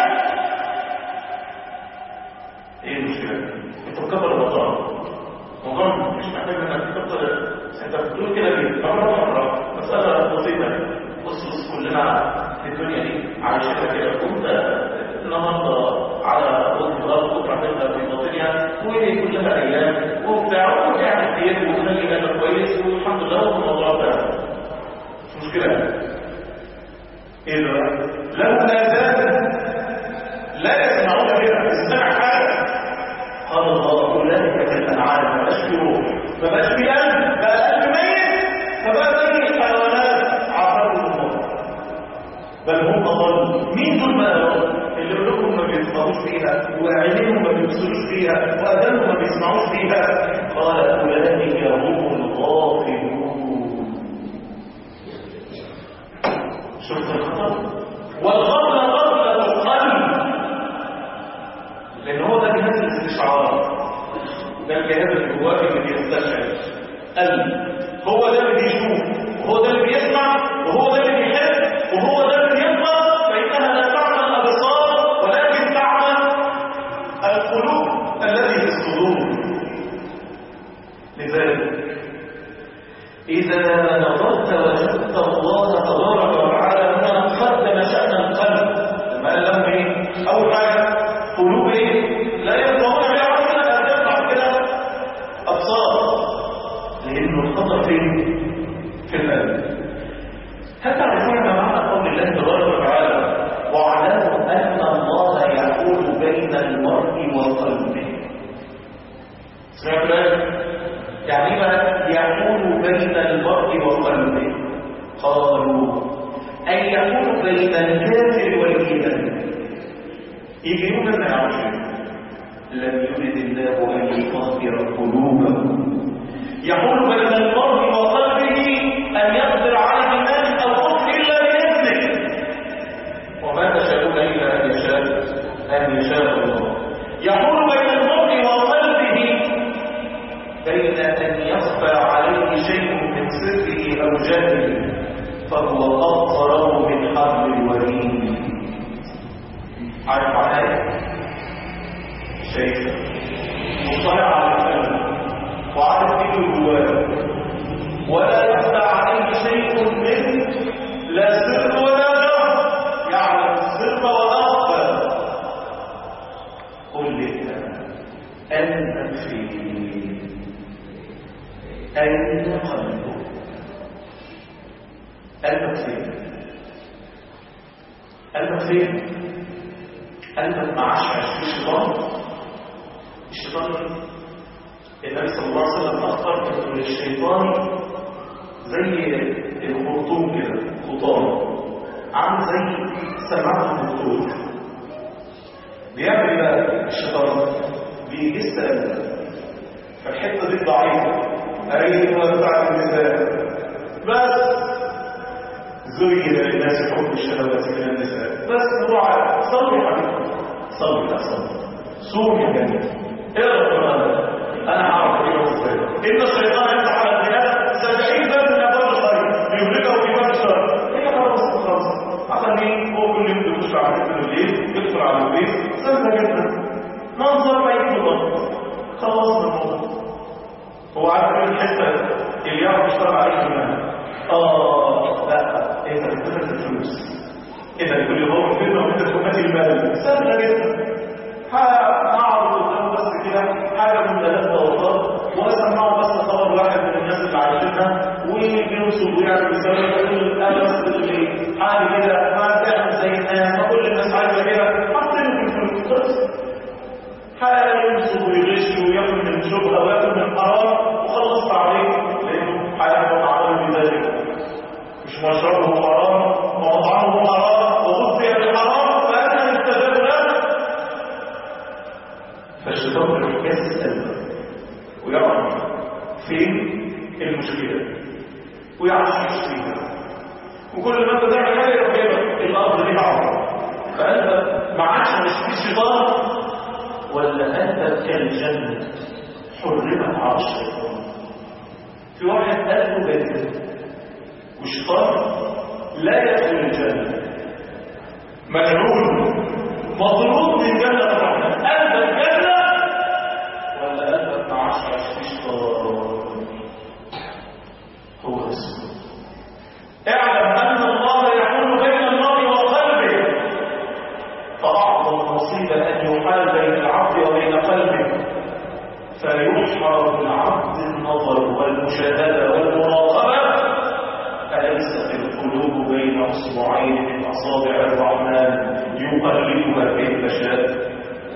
ايه المشكلة؟ انت مكبر الموضوع موضوع مش محتاج انك تكبر انت بتقول كده ليه؟ مرة مرة مسألة بسيطة بص بص كلنا في الدنيا دي عايشين كده كنت النهارده على وجه الارض بكره تبدا في باطنها وكلها ايام وبتاع وقاعد كتير وخلي بالك كويس والحمد لله والموضوع ده مش مشكله ايه ده لو نادى لا يسمعون بها يسمع حاجه قال الله اولئك كالانعام ما بقاش في روح ما بقاش في قلب بقى قلب ميت فبقى زي الحيوانات عبروا الموت بل هم ضلوا مين دول بقى اللي قلوبهم ما بيسمعوش فيها وعينيهم ما بيبصروش فيها واذانهم ما بيسمعوش فيها قال اولئك هم الغافلون شفت الخطر والغفله غفله القلب لان هو ده جهاز الاستشعار ده الجهاز اللي جواه اللي بيستشعر قلب هو ده اللي بيشوف وهو ده اللي بيسمع وهو ده اللي بيحس وهو ده اللي بيطلع فإنها لا تعمى الأبصار ولكن تعمى القلوب التي في الصدور لذلك إذا نظرت وجدت الله تبارك وتعالى هنا قدم شأن القلب لما قال لهم إيه؟ أول حاجة قلوب إيه؟ لا يفقهون بها عقلا أن تطلع كده أبصار لأنه الخطر فين؟ في القلب هل تعرفون ما معنى قول الله تبارك وتعالى واعلموا ان الله يحول بين المرء وقلبه سمعت بالك يعني ما يحول بين المرء وقلبه قالوا ان يحول بين الكافر والايمان يجي يوم ما يعرفش لم يرد الله ان يطهر قلوبهم يحول بين المرء وقلبه ان يقدر على ايمان او كفر الا باذنه وما تشاءون الا ان يشاء ان يشاء الله يحول بين المرء وقلبه بين ان يخفى عليه شيء من سره او جهله فهو اقرب من حبل الوريد عارف معناه شيء مطلع على القلب وعارف ايه جواه ولا يخفى عليه شيء من لا سر ولا جهر يعلم السر واخفى قل لي انت فين اين قلبك قلبك فين قلبك فين قلبك مع الشيطان الشيطان النبي صلى الله عليه وسلم أخبر أن الشيطان زي الخرطوم كده خطام عامل زي سماعة الخطوط بيعمل ايه بقى الشيطان بيجس قلبك فالحتة دي ضعيفة أيوة بتاعت النساء بس زين للناس حب الشهوات من النساء بس هو عارف صلي يا حبيبي صلي لا صلي صوم يا جميل اقرا القرآن انا هعرف ايه ازاي ان الشيطان يفتح على الناس سبعين باب من ابواب الخير ليغلقه في باب الشر هي خلاص خلاص عشان ايه هو كل يوم بيخش على البيت بالليل يدخل على البيت سهله جدا منظر ما يكون خلاص الموضوع هو عارف ايه الحته اللي يعرف يشتغل عليها كمان اه لا ايه ده بتدفع الفلوس اذا كل يوم كلمه وانت تكون المال سهله جدا هعرض قدامه بس كده حاجه من ثلاث اوقات واسمعه بس خبر واحد من الناس اللي عايشينها وبيوصل ويعمل بسبب يقول انا بس اللي حالي كده ما تعمل زي الناس ما كل الناس عايزه كده حاطين في الفلوس بس حاجه ينصب ويغش وياكل من شبهه وياكل من حرام وخلصت عليه لانه هيحبط عمله بذلك مش ما المشكله ويعيش فيها وكل ما انت تعمل حاجه ربنا الارض دي عظمه فانت ما عادش مش في شيطان ولا انت كالجنه حرمت على الشيطان في واحد قلبه جدا والشيطان لا يدخل الجنه ملعون مطرود من جنه الرحمن قلبك جنه ولا قلبك ما عادش في شيطان هو اسمه اعلم ان الله يحول بين المرء وقلبه فاعظم مصيبه ان يحال بين العبد وبين قلبه فيحرم العبد النظر والمشاهده والمراقبه اليس في القلوب بين اصبعين من اصابع الرحمن يقلبها كيف شاء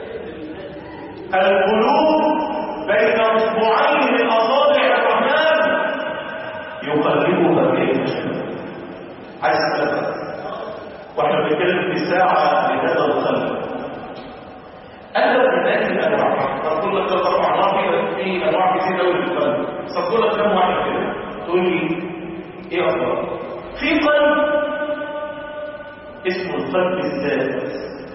القلوب بين اصبعين من اصابع الرحمن يقلبها كيف شاء عايز اسالك واحنا بنتكلم في ساعه لهذا القلب قلب بهذه الانواع تقول لك ثلاث اربع انواع في انواع كتير قوي في القلب بس اقول لك كم واحد كده تقول لي ايه افضل في قلب اسمه القلب الذات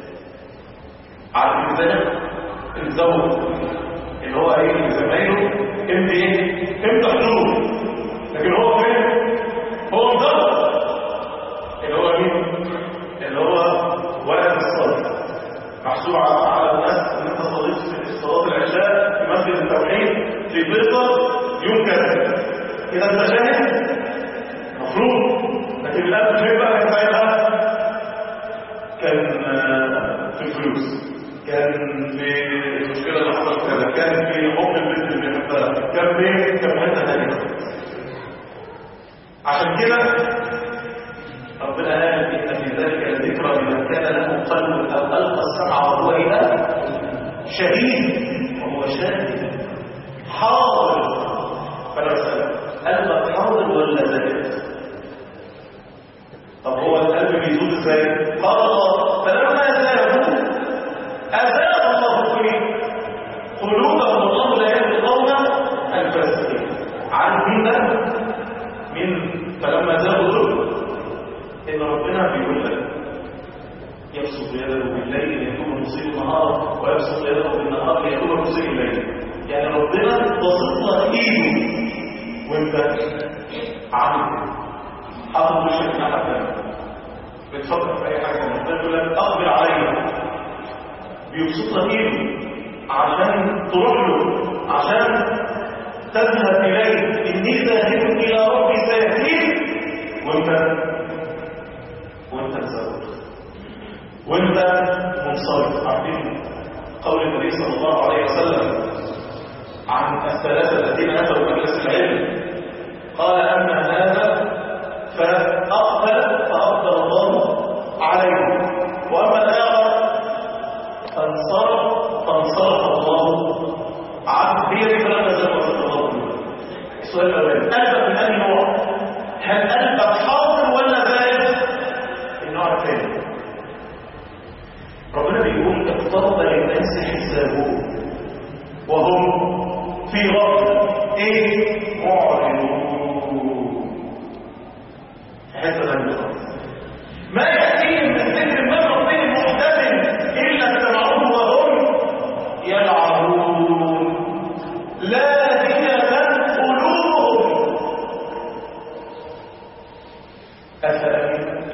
عارف ازاي الزوج اللي هو ايه زمايله امتى ايه امتى حضور لكن هو فين هو مدور اللي هو مين اللي هو ولد الصالح محسوب على الناس ان انت صليت في صلاه العشاء في مسجد التوحيد في بيضه يوم كذا اذا انت شاهد مفروض لكن الاب فين بقى كان ساعتها كان في الفلوس كان في المشكله اللي حصلت كذا كان في حب البنت اللي بيحبها كان في كان في حته ثانيه عشان كده ربنا قال ان في ذلك الذكرى لمن كان له قلب او القى السمع وهو اله شهيد وهو شاهد حاضر فلو سأل قلبك حاضر ولا زاد طب هو القلب بيزول ازاي قال الله فلما زادوا ازاد الله فيه قلوبهم الله لا يهدي القوم الفاسقين عارف مين ده من فلما زادوا دول ان ربنا بيقول لك يبسط يده بالليل ليكون مصيب النهار ويبسط يده بالنهار ليكون مصيب الليل يعني ربنا بسط لك ايده وانت عامل حاطط وشك ناحيه ثانيه بتفكر في اي حاجه ربنا يقول لك اقبل عليا بيبسط لك ايده عشان تروح له عشان تذهب اليه اني ذاهب الى ربي سيهديك وانت وانت مزوج وانت منصرف عارفين قول النبي صلى الله عليه وسلم عن الثلاثه الذين اتوا مجلس العلم قال اما هذا فاقبل فاقبل الله عليه واما الاخر فانصرف فانصرف الله عنه هي دي فلما زال الله السؤال الاولاني قلبك من اي نوع هل قلبك حاضر ولا بارد النوع الثاني ربنا بيقول اقترب للناس حسابهم وهم في غفله ايه معرضون حته ثانيه خالص ما ياتيهم من ذكر من ربهم محدث الا استمعوه وهم يلعبون لاهية قلوبهم أفأمن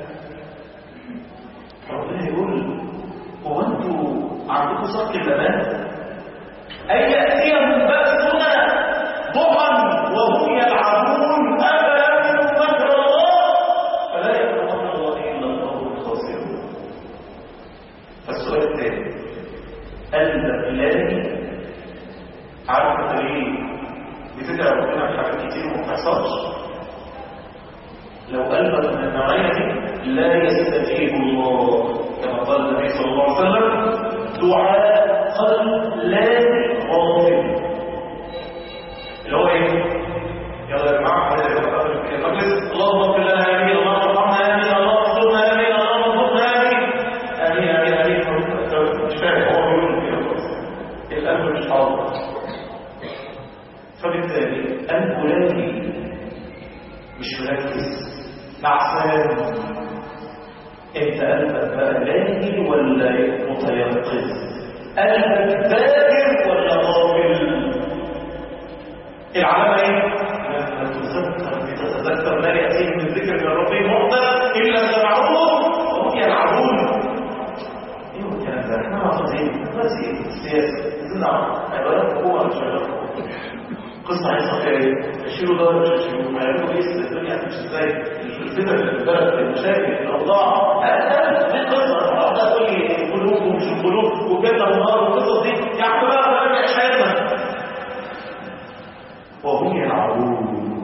ربنا يقول هو انتوا عندكم صدق الأمان أن يأتيهم بأسنا ضحى وهم يلعبون أفأمنوا مكر الله فلا يأمن مكر الله إلا القوم الخاسرون فالسؤال الثاني قلبك لاهي عارف انت ليه بتدعي ربنا في حاجات كتير وما بتحصلش لو قلبك من النوعيه دي لا يستجيب الله كما قال النبي صلى الله عليه وسلم دعاء قلب لا غافل اللي هو ايه؟ يلا يا جماعه هذا يبقى المجلس اللهم اغفر لنا امين اللهم ارحمنا امين اللهم استرنا امين اللهم ارزقنا امين امين امين امين مش فاهم هو بيقول كده القلب مش حاضر فبالتالي قلب لاهي مش مركز نعسان انت قلبك بقى لاهي ولا متيقظ قلبك ذاكر ولا غافل العلامه ايه لما تتذكر بتتذكر ما ياتيه من ذكر من ربه محدث الا سمعوه وهم يلعبون ايه الكلام ده احنا معتزين دلوقتي السياسه عايزين نعرف هيبقى حكومه مش هيبقى قصة عايزة خير يشيلوا ده مش يشيلوا هيعملوا ايه الدنيا هتمشي ازاي الفتن اللي في البلد المشاكل الاوضاع دي قصة ده تقول لي قلوب ومش القلوب وجنة ونار والقصص دي يا عم بقى ما نرجع حياتنا وهم يلعبون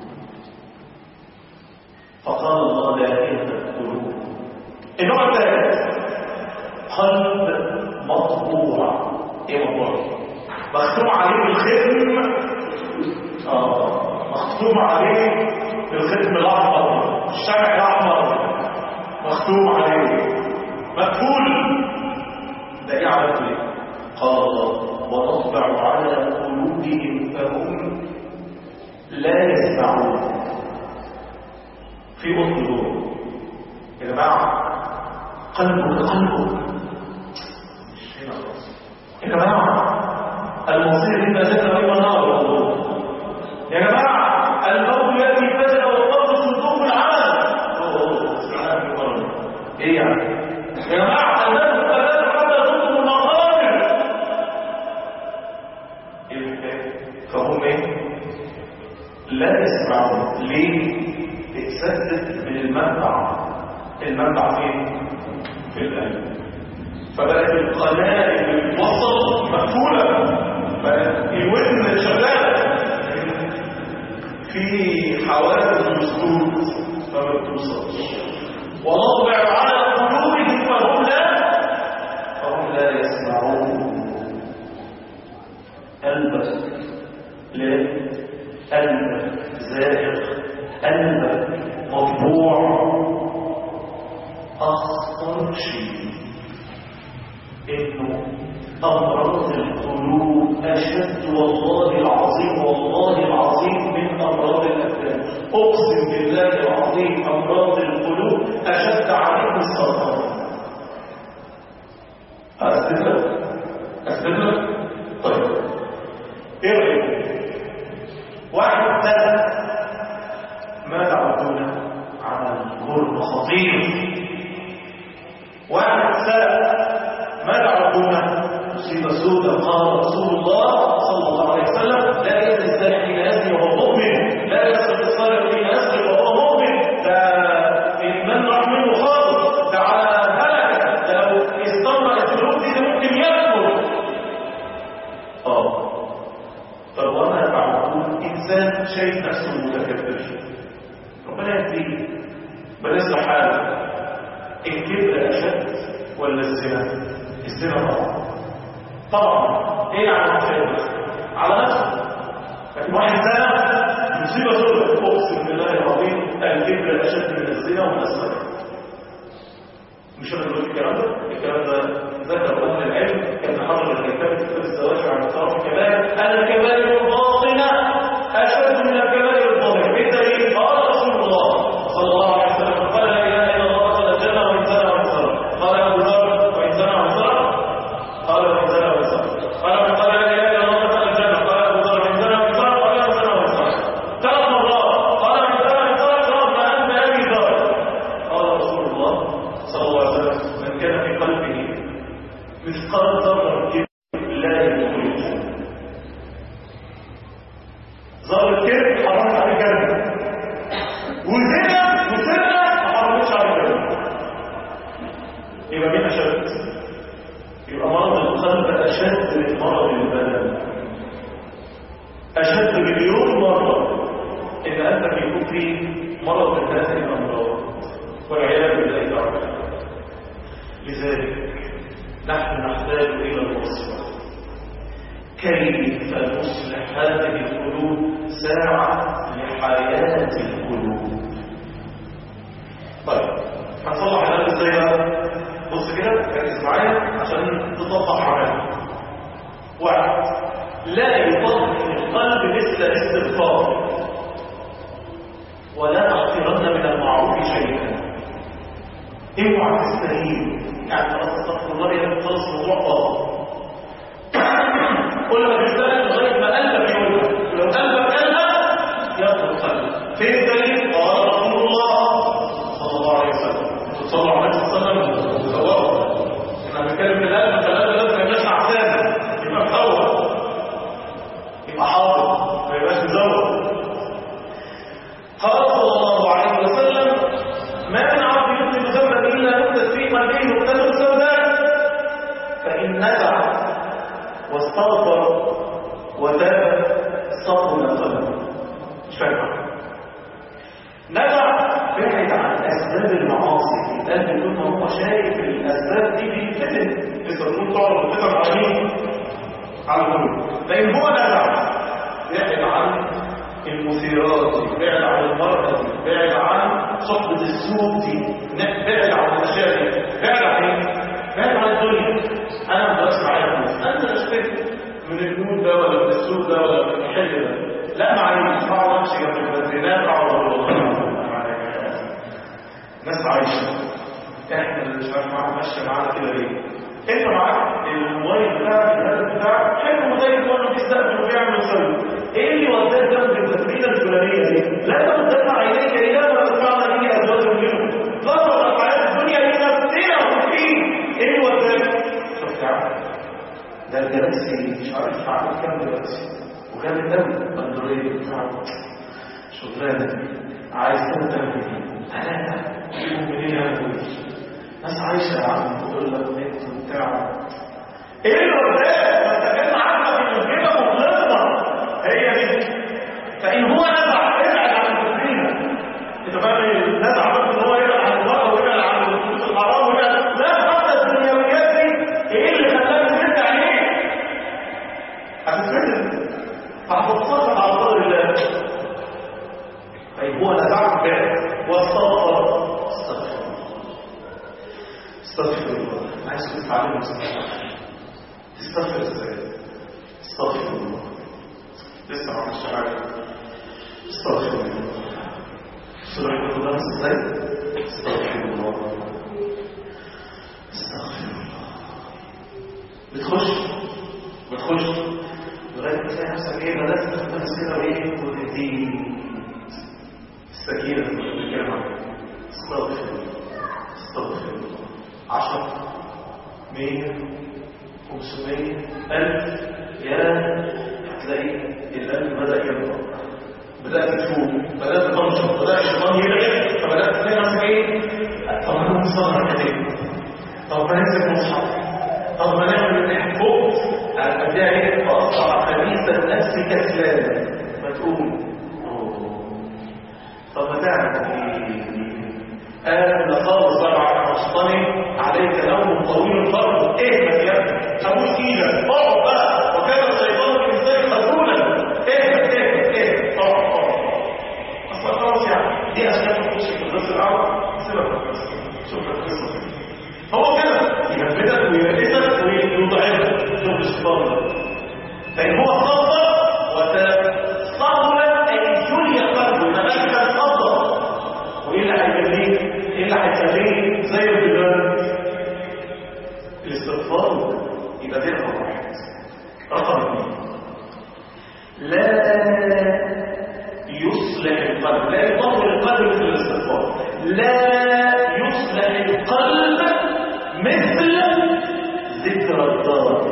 فقال الله لا يهدى القلوب النوع الثالث قلب مطبوع ايه مطبوع مختوم عليه بالختم اه مختوم عليه بالختم الاحمر الشمع الاحمر مختوم عليه مقفول ده ايه عملت ايه قال الله ونطبع على قلوبهم فهم لا يسمعون في بطن دور يا جماعه قلبك قلبك مش هنا خلاص يا جماعه المصير إما جنة وإما نار والله يا جماعة الموت يأتي فجأة والقبر صندوق العمل سبحان الله إيه يعني يا جماعة الناس فلان حتى تطلب المقابر فهم ايه؟ لا يسمعون ليه؟ اتسدد من المنبع المنبع فين؟ في القلب فبقت القنائل الوسط مقفوله فالودن شغالة في حواس السكوت فما بتوصلش ونطبع على قلوبهم فهم لا فهم لا يسمعون قلبك لا قلبك زائغ قلبك مطبوع أخطر شيء إنه أمراض القلوب أشد والله العظيم والله العظيم من أمراض الأبدان أقسم بالله العظيم أمراض القلوب أشد عليهم السرطان أثبت لك أثبت لك طيب إيه رأيك واحد ثلاث ما تعودون على الغرب خطير واحد ثلاث ما تعودون مصيبة سودة قال رسول الله صلى الله عليه وسلم لا يزني الزاني حين يزني وهو مؤمن لا يسرق السارق حين يسرق وهو مؤمن ده إدمان راح منه خالص ده على هلكة ده لو استمر السلوك دي ده ممكن يكبر اه طب وانا بعمل انسان شايف نفسه متكبر ربنا يهديه بل يصلح حاله الكبر اشد ولا الزنا الزنا طبعا طبعا ايه على نفسه على نفسه لكن واحد زنا مصيبه سوداء اقسم بالله العظيم الكبر اشد من الزنا ومن السرقه مش انا بقول الكلام ده الكلام ده ذكر اهل العلم ابن حجر الكتاب في كتاب الزواج عن الطرف الكبائر ان الكبائر الباطنه اشد من الكبائر الظاهره بالدليل قال رسول الله صلى الله عليه وسلم قال لا اله الا الله دخل الجنه وان زنى وان سرق قال ابو ذر وان زنى وان سرق قال وان زنى وان سرق قال من قال لا اله الا الله دخل الجنه قال ابو ذر وان زنى وان سرق قال وان زنى وان سرق ثلاث مرات قال من زنى وان سرق رغم ان ابي ذر قال رسول الله صلى الله عليه وسلم من كان في قلبه مثقال ذره لا يدخله ظهر الكذب حرمت عليه الجنه وزنا وسرقه ما حرمتش عليه الجنه يبقى مين اشد يبقى مرض القلب اشد من مرض البدن اشد مليون مره ان قلبك يكون فيه مرض من هذه الامراض والعياذ بالله تعالى لذلك نحن نحتاج الى الوصفه كيف نصلح هذه القلوب ساعه لحياه القلوب طيب هنصلح القلب ازاي بقى بص كده ركز معايا عشان تطبق عملي واحد لا يطبق القلب مثل الاستغفار اوعى تستهين يعني خلاص استغفر الله يا خلص الموضوع فاضي كل ما تستهين لغايه ما قلبك يقولها لو قلبك قالها يدخل قلبك فين الدليل؟ قال رسول الله صلى الله عليه وسلم تصلوا على النبي صلى الله عليه وسلم وتدوروا احنا بنتكلم في القلب فالقلب لازم يبقاش عسان يبقى مدور يبقى حاضر ما يبقاش مزور قال صلى الله عليه وسلم ما من عبد يذنب ذنبا الا نكتت في قلبه نكته سوداء فان نزع واستغفر وتاب صبر قلبه مش فاهم نزع بعد عن اسباب المعاصي القلب يكون هو شايف الاسباب دي بيتفتن يسمون طعم الفتن على مين؟ على القلوب لان هو نزع بعد عن المثيرات بعد عن المرأة بعد عن صحبة السوق دي بعد عن الأشياء دي بعد عن ايه؟ بعد عن الدنيا أنا ما بقاش معايا فلوس أنت اشتري من النور ده ولا من السوق ده ولا من المحل ده لا معلش اقعد امشي جنب البنزينات اقعد ناس عايشة احنا اللي مش عارف معاك ماشية معانا كده ليه؟ انت معاك الموبايل بتاعك الهاتف بتاعك حلو زي الفل بيستقبل وبيعمل ويسوي ايه اللي وداك جنب التسبيحه الفلانيه دي؟ لا تدفع عينيك الى ما تدفعنا به ازواج منهم ظهر الحياه الدنيا لنفسنا وفيه ايه اللي وداك؟ شفت يا عم ده الجلاكسي مش عارف عامل كام جلاكسي وكان قوي اندرويد بتاعه شغلانه عايز تهتم بيه ثلاثه يجيبوا منين يا ابوي ناس عايشه يا عم تقول لك نت وبتاع ايه اللي وداك؟ ما انت كان عندك المشكله مخلصه هي دي فإن هو نزع ابعد عن المسلمين انت فاهم ايه نزع بس ان هو يبعد عن الله ويبعد عن الفلوس الحرام ويبعد لا حتى الدنيويات دي ايه اللي خلاك ترد عليه هتتفتن فهتتصرف على قدر الله طيب هو نزع بعد واستغفر استغفر استغفر الله عايز تتعلم تستغفر ازاي استغفر الله لسه ما عملش حاجه استغفر الله سورة الله ازاي استغفر الله استغفر الله بتخش بتخش لغايه ما تلاقي نفسك ايه بدات تاخد نفس كده وايه وتدي السكينه اللي بنتكلم عنها استغفر الله استغفر الله 10 100 500 1000 يا هتلاقي القلب بدأ ينطق بدأت تشوف بدأت تنشط بدأ الشيطان يلعب فبدأت تلاقي نفسك ايه طب انا مصدر كده طب ما نمسك مصحف طب ما نعمل نحفظ هتبدأ ايه فأصبح خبيث النفس كسلان ما تقول طب ما تعمل ايه قال لقد سبع مصطنع عليك نوم طويل فرض اهمت يا ابني ابوس ايدك اقعد بقى وكان الشيطان الانسان خذولا اهمت اهمت اهمت اقعد اقعد اصل خلاص يعني دي اشياء تخش في النص الاول سيبك من القصه شوف القصه دي هو كده يهبدك ويرقصك ويضعفك شوف الشيطان فان هو صبر وتصبر اي جلي قلبه تبارك الصبر وايه اللي هيخليك ايه اللي هيخليك زي البلاد الاستغفار يبقى دي رقم واحد رقم اثنين لا يصلح القلب لا يطهر القلب مثل الاستغفار لا يصلح القلب مثل ذكر الدار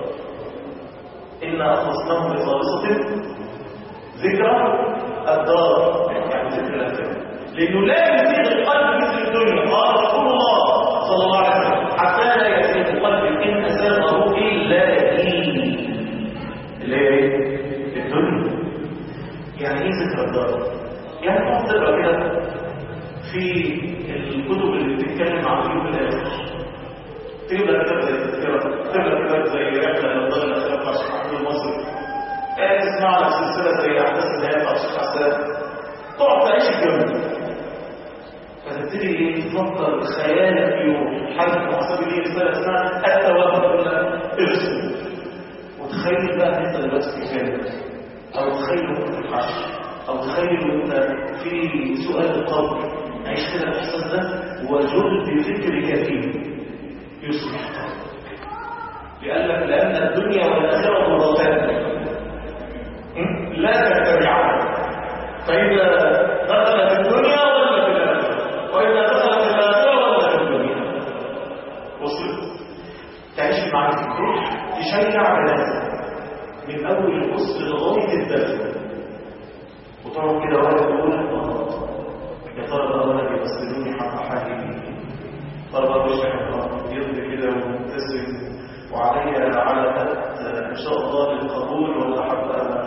إنا أخلصناهم بخالصة ذكر الدار يعني ذكر الأخير لأنه لا يزيد القلب مثل الدنيا قال رسول الله صلى الله عليه وسلم حتى لا يزيد القلب إن أسامه إلا دين اللي هي ايه؟ الدنيا يعني ايه ذكر الدار؟ يعني تقعد تقرا كده في الكتب اللي بتتكلم عن اليوم الاخر تقرا كتاب زي التذكره تقرا كتاب زي رحله الى الدار الاخره بتاع الشيخ محمود المصري تسمع لك سلسله زي احداث النهايه بتاع الشيخ حسان تقعد تعيش الجنة فتبتدي ايه تفكر خيالك يوم حد محسب لي رسالة اسمها التوهم ولا ارسل وتخيل بقى انت دلوقتي في الجنة او تخيل وانت في الحشر او تخيل انت في سؤال القبر عيش كده الاحساس ده وجل بفكرك فيه يصلح قلبك لأنك لأن الدنيا والآخرة مرتان لا تتبعان فإذا دخلت الدنيا ولا في الآخرة وإذا دخلت الآخرة ولا في الدنيا وصلت تعيش مع الفكر تشجع على من أول القصر لغاية الدفن وتقعد كده وقت تقول الله يا ترى بقى ولا بيغسلوني حق حالي ترى بقى وشي يضرب كده ومبتسم وعلي على ان شاء الله للقبول ولا حتى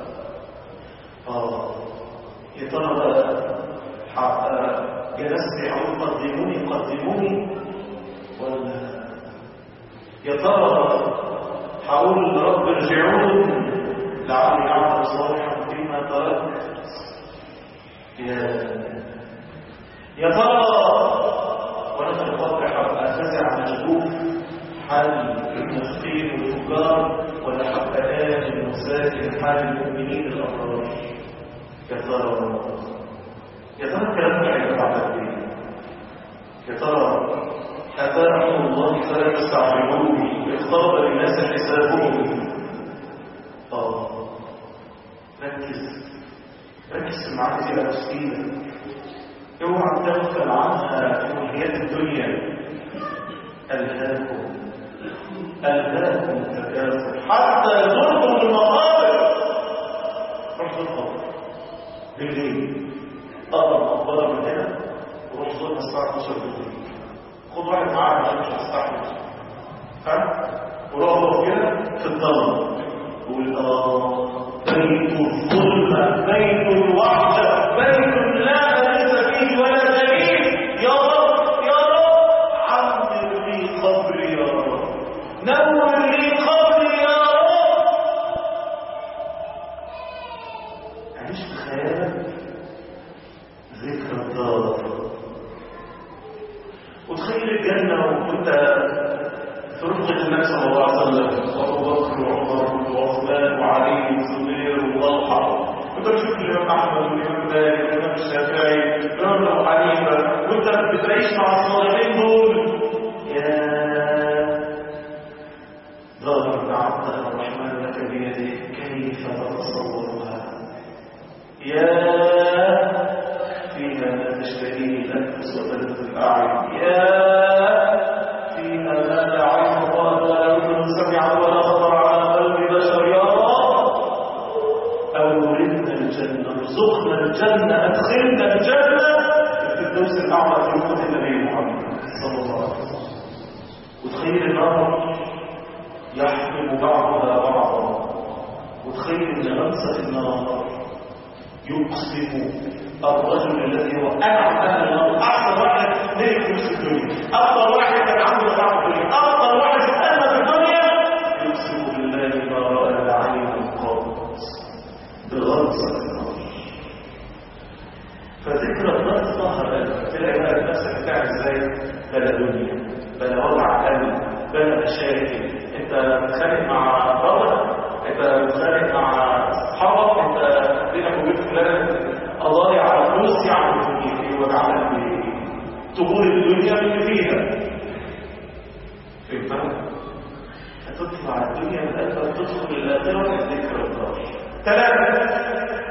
اه يا ترى بقى جلست حول قدموني قدموني ولا يا ترى حول رب ارجعون لعلي اعمل صالحا فيما تركت يا يا ترى وانا في القبر افزع مشغوف حال المسكين والتجار ولا حتى آل المساكن حال المؤمنين الأبرار يا ترى يا ترى الكلام ده هيبقى بعد قد ايه؟ يا ترى أتاهم الله فلا تستعجلوه اقترب للناس حسابهم اه ركز ركز في المعاني دي مسكينة اوعى تغفل عنها في ملهيات الدنيا ألهاكم ألهاكم تكاثر حتى زرتم المقابر روح زور القبر بالليل اقرا مقبره من هنا وروح زورها الساعه 12 بالليل خد واحد معاك عشان مش هتستحمل فاهم وروح كده في الضلمه قول اه بيت الظلمه بيت الوحده بيت لا ليس فيه ولا دليل يا رب يا رب عمر لي قبري يا رب نور لي قبري يا رب عيش في خيالك ذكر الدار وتخيل الجنة وانت في رفقة النبي صلى الله عليه وسلم وابو بكر وعمر وعثمان وعلي وزبير وطلحة وانت بتشوف الامام احمد والامام مالك والامام الشافعي والامام ابو حنيفه وانت بتعيش مع الصالحين دول يا ظاهر عبد الرحمن لك بيده كيف تتصورها يا فيها ما تشتهيه الانفس وتلذ الاعين يا فيها ما لا عين رأت ولا اذن سمعت ولا خطر على قلب بشر يا رب اورثنا الجنه ارزقنا الجنه ادخلنا الجنه في الفردوس الاعلى في وقت النبي محمد صلى الله عليه وسلم وتخيل النار يحكم بعضها بعضا وتخيل ان غمسه النار يقسم الرجل الذي هو انعم اهل النار احسن واحد نجح في الدنيا افضل واحد كان عنده متاع في الدنيا افضل واحد استنى في الدنيا يقسم بالله ما راى العين قط بغمسه النار فذكرى الله ظهر لك تلاقي بقى نفسك بتاعك ازاي بلا دنيا بلا وضع قلب بلا مشاكل انت بتخانق مع بابا انت بتخانق مع اصحابك انت بينك وبين فلان قضايا على فلوس يعمل فيه وجعلك تقول الدنيا اللي فيها فهمت هتطلع الدنيا من قلبك تدخل الاخره ذكر الله ثلاثه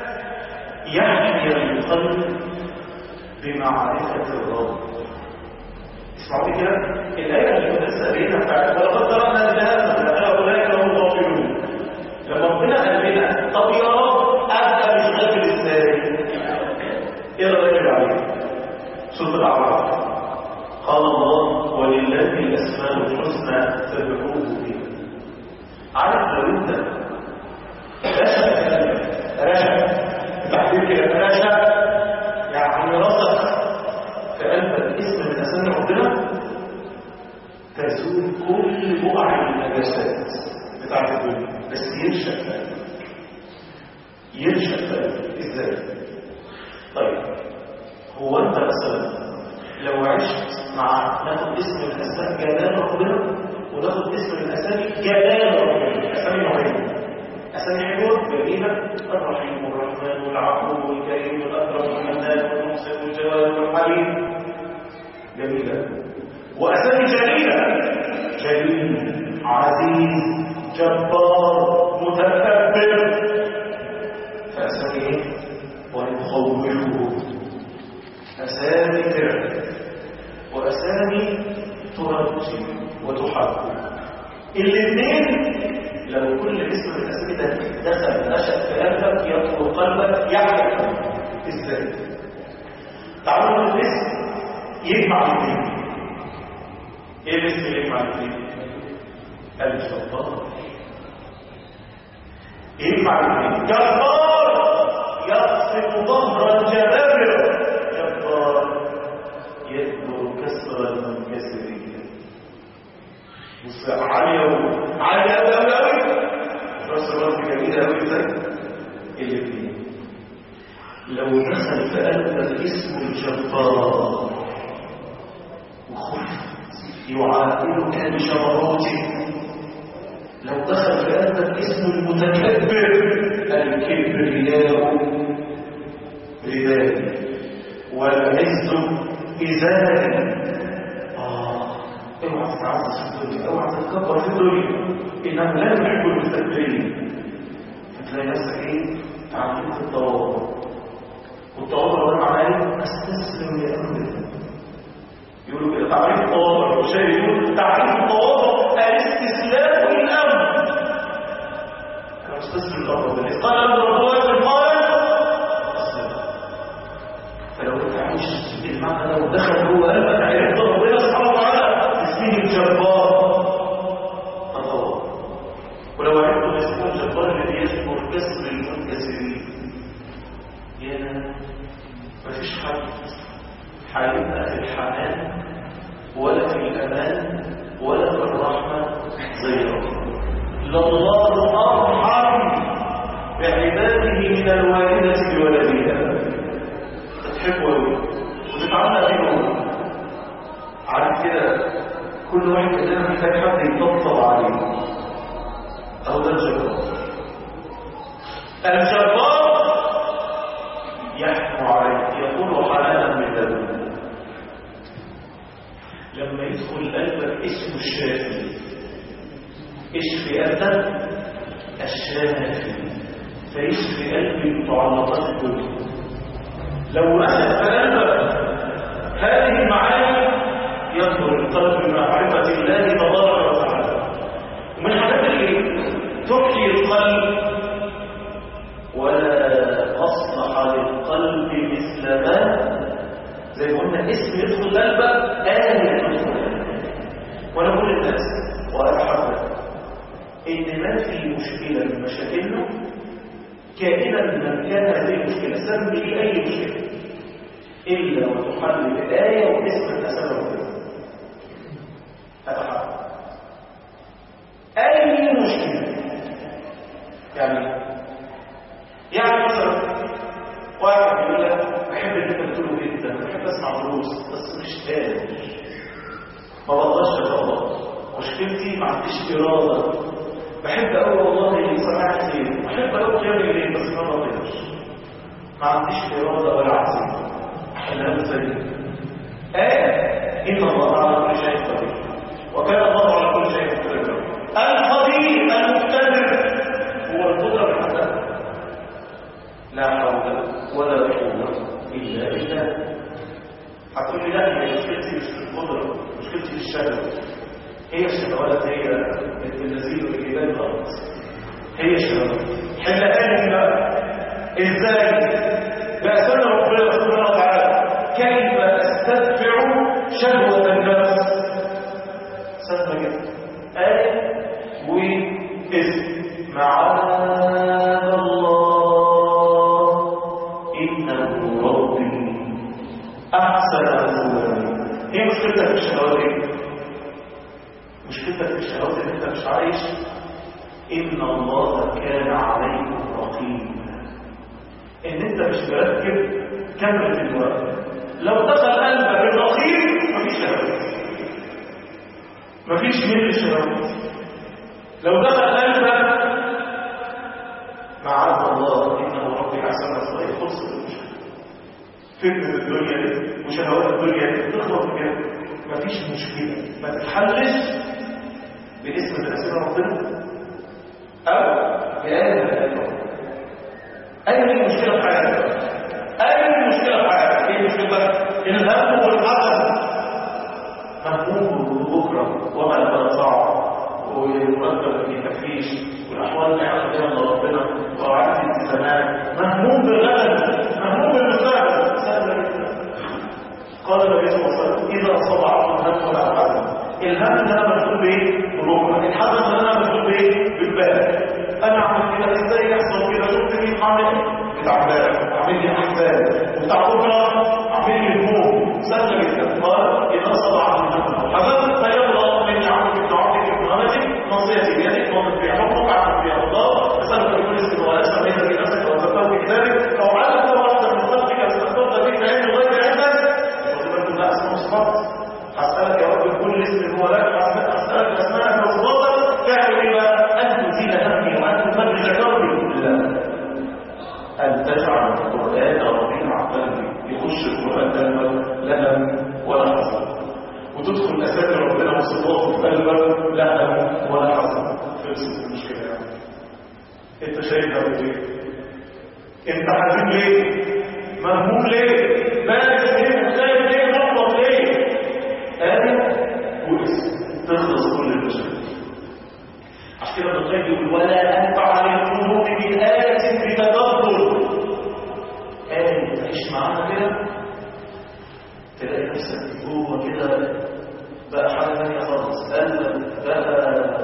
يحيى القلب بمعرفه الرب اسمعوا كده الايه اللي كنا لسه قايلينها بتاعت ولقد تركنا جهنم لها اولئك هم الغافلون لما ربنا قال لنا طب يا رب ابدا مش غافل ازاي ايه رايك عليه سوره الاعراف قال الله ولله الاسماء الحسنى فادعوه بها عارف لو انت رشا رشا تحديد كده رشا يعني رسخ في قلبك اسم من اسامي ربنا تزول كل بقع النجاسات بتاعت الدنيا بس ينشأ قلبك ينشأ قلبك ازاي طيب هو انت مثلا لو عشت مع ناخد اسم من اسماء جلال ربنا وناخد اسم من اسامي جلال ربنا اسامي نوعين أسامي حلوة جميلة الرحيم والرحمن والعفو والكريم والأكرم والمنان والمحسن والجواد والحليم جميلة وأسامي جليلة جليل عزيز جبار متكبر فأسامي إيه؟ ويخوفه أسامي فعل وأسامي ترجي وتحب الاثنين لو كل اسم من الاسامي ده دخل نشأ في قلبك يدخل قلبك يعرف ازاي تعالوا الاسم يجمع الاثنين ايه الاسم اللي يجمع الاثنين الجبار يجمع الاثنين جبار يقصف ظهر الجبابره جبار يكبر كسر المنكسرين بص عالية عالية أوي أوي أوي في نفس الوقت جميلة أوي ازاي الاثنين لو دخل في قلبك اسم الجبار وخفت يعاملك بشرفاته لو دخل في قلبك اسم المتكبر الكبرياء ردائي والعز إزاري آه اوعى تتعزز في الدنيا اوعى تتكبر في الدنيا إنه لا يحب المستكبرين فتلاقي نفسك ايه تعلمت التواضع والتواضع ده معناه ايه استسلم لامر الله يقولوا كده تعريف التواضع والشيء يقول تعريف التواضع الاستسلام للامر انا مستسلم للامر بالله قال امر الله في القال فلو انت عايش المعنى لو دخل جوه قلبك عرفت ربنا سبحانه وتعالى اسمه الجبار تطور ولو عرفت اسمه الجبار الذي يجبر كسر المنكسرين يا مفيش حد هيبقى في الحنان ولا في الامان ولا في الرحمه زي ربنا لله ارحم بعباده من الوالده بولدها تحبه قوي وتتعلق بيه قوي عارف كده كل واحد مننا محتاج حد يطبطب عليه او ده الجبار الجبار يحكم عليه يقول حلالا من ذنب لما يدخل قلبك اسم الشافي اشفي قلبك الشافي فيشفي قلبي متعلقات الدنيا لو نشأ في قلبك هذه المعاني يدخل القلب بمعرفة الله تبارك وتعالى ومن الحاجات اللي تحيي القلب ولا أصلح للقلب مثل ما زي ما قلنا اسم يدخل قلبك آية يدخل وأنا بقول للناس وأتحدث إن ما في مشكلة من مشاكلنا كائنا من كان هذه المشكلة سمي لي أي مشكلة إلا وتحل بآية واسم الأسباب أتحدث أي مشكلة يعني يعني مثلا واحد يقول لك بحب اللي انت بتقوله جدا بحب اسمع دروس بس مش قادر ما بقدرش اتغلط مشكلتي ما عنديش اراده بحب قوي والله سماع كتير بحب قوي قيام الليل بس ما بقدرش ما عنديش اراده ولا عزيمه احلها ازاي آية إن الله على كل شيء قدير وكان الله على كل شيء قدير القدير المقتدر هو القدرة بحدها لا حول ولا قوة إلا بالله هتقول لي لا هي مشكلتي مش في القدرة مشكلتي في الشهوة هي الشهوات هي النزيل والإيمان الأرض هي الشهوات حل آلي بقى إزاي بأسنا ربنا سبحانه وتعالى كيف أستدفع شهوة النفس سهلة جدا آية واسم معاذ الله إنه ربي أحسن أزواجي هي مشكلتك في الشهوات ايه؟ مشكلتك في الشهوات ان انت مش عايش إن الله كان عليكم رقيبا إن انت مش مركب كامل في الوقت لو دخل قلبك الرقيب مفيش شهوات مفيش ميل للشهوات لو دخل قلبك السنة طيب خلص المشكلة فتنة الدنيا دي وشهوات الدنيا دي تخلص كده مفيش مشكلة ما تتحلش باسم من اسماء ربنا او بآية من آيات ربنا أي مشكلة في حياتك أي مشكلة في حياتك إيه المشكلة الهم والحزن مهموم بكرة وما لا صعب والمرتب ما بيكفيش والأحوال اللي احنا فيها من ربنا وعدد الالتزامات مهموم بالغلب مهموم بالمستقبل سهل جدا قال النبي صلى الله عليه وسلم إذا صبع الهم ولا حزن الهم ده انا مسؤول بايه؟ ببكره الحزن ده انا مسؤول بايه؟ بالبال انا اعمل كده ازاي يحصل كده شفت مين عامل بتاع امبارح عامل لي احزان وبتاع بكره عامل لي هموم سهله جدا قال اذا صدع الهم حزن فيبلغ من عمرو بن عمرو بن مالك نصيحتي بيدك ومن في حكمك عن في الله اسالك بكل اسم ولا اسم ليس في نفسك او ذكرت في كتابك او علمت واحدا من خلقك استغفرت به علم غير عندك وتبقى لا اسمه صفات أسألك يا رب كل اسم هو لك أسألك أسماءك وصفاتك تعمل إيه بقى؟ أن تزيل همي وأن تفرج كربي لا أن تجعل القرآن ربيع قلبي يخش القرآن قلبك لا هم ولا حزن وتدخل أساتذة ربنا وصفاته في قلبك لا هم ولا حزن خلصت المشكلة يعني أنت شايف ده إيه؟ أنت حزين ليه؟ مهموم ليه؟ بارد ليه؟ مختلف ليه؟ محبط ليه؟ آية واسم تخلص كل المشاكل عشان كده ابن القيم يقول ولا أنفع للقلوب بآية بتدبر آية تعيش معانا كده تلاقي نفسك جوه كده بقى حاجة ثانية خالص قلبك بقى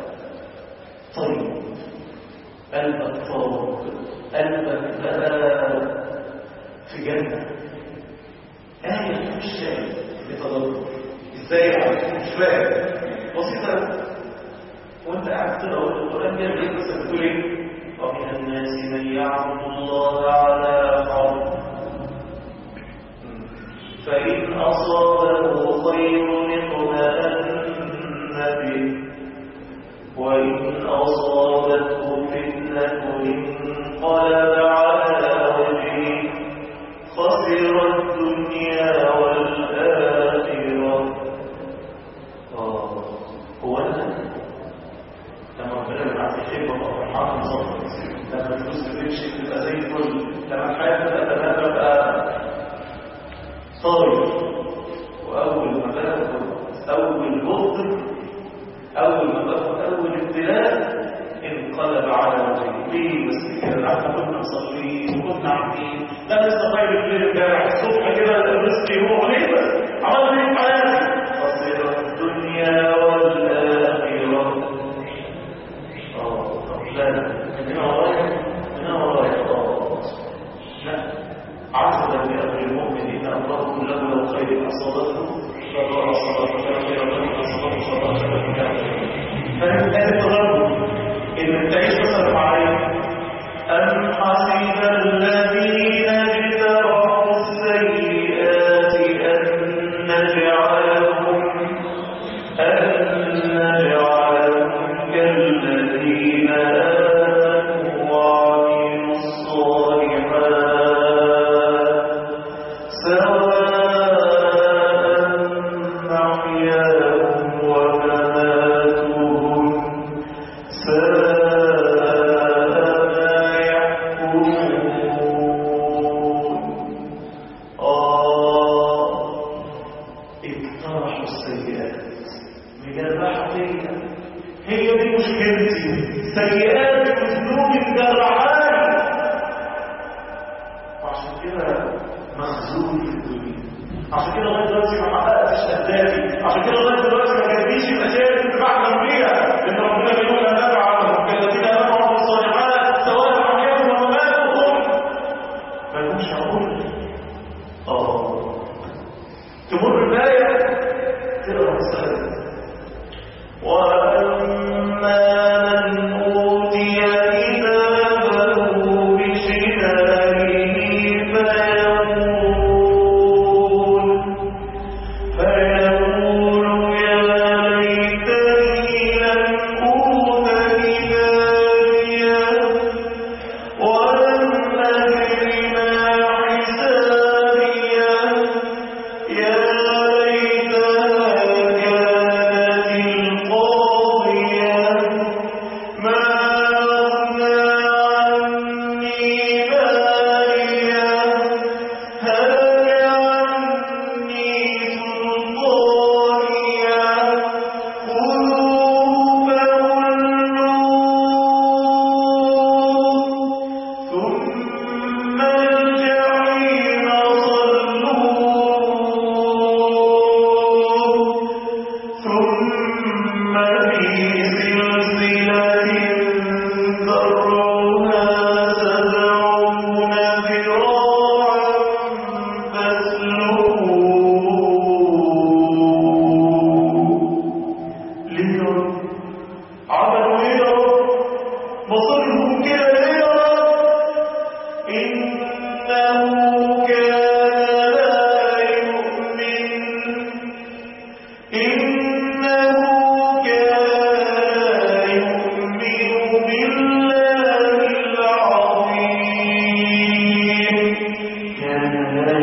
طيب قلبك طاب قلبك بقى في جنة آية مش شايف بتدبر ازاي يعني مش فاهم بسيطه وانت قاعد كده والقران جاي لك بس بتقول ايه ومن الناس من يعبد الله على حرف فإن أصابه خير اطمأن به وإن أصابته فتنة انقلب على وجهه خسر الدنيا والآخرة آه هو أنا لما ربنا بيبعت لي خير ببقى فرحان ومصطفى لما الفلوس بتمشي بتبقى زي الفل لما الحياة تبقى تمام ببقى صاير وأول ما باخد أول بطل أول ما باخد أول ابتلاء انقلب على وجهي ليه بس كده احنا كنا مصلين وكنا عاملين لا لسه طيب الليل امبارح الصبح كده الرزق يروح ليه بس عملت ايه في حياتي خسر الدنيا والاخره اه طب لا لا من هنا ورايح من هنا ورايح اه لا عسى بأمر المؤمن أمره كله لو خير أصابته فضاء أصابته خير من أصابته صدقة فاهم لازم تغرب إن تعيش مثلا معايا أم حسب الذين اجترحوا السيئات أن نجعلهم أن نجعلهم كالذين آمنوا وعملوا الصالحات سواء محياهم ومماتهم ساء ما يحكمون آه اقترحوا السيئات من الرحمة هي دي مشكلتي سيئات اسلوب الجرحان وعشان كده مخزون في الدنيا عشان كده لغايه دلوقتي ما حققتش اهدافي عشان كده لغايه دلوقتي ما جاتليش الاشياء اللي كنت بحلم بيها ان ربنا بيقول ان نفعلهم كالذين امنوا بالصالحات سواء محياهم ومماتهم ما لهمش عقول اه تمر الايه تقرا السنه واما من اوتي كتابه بشماله فيقول فيقول يا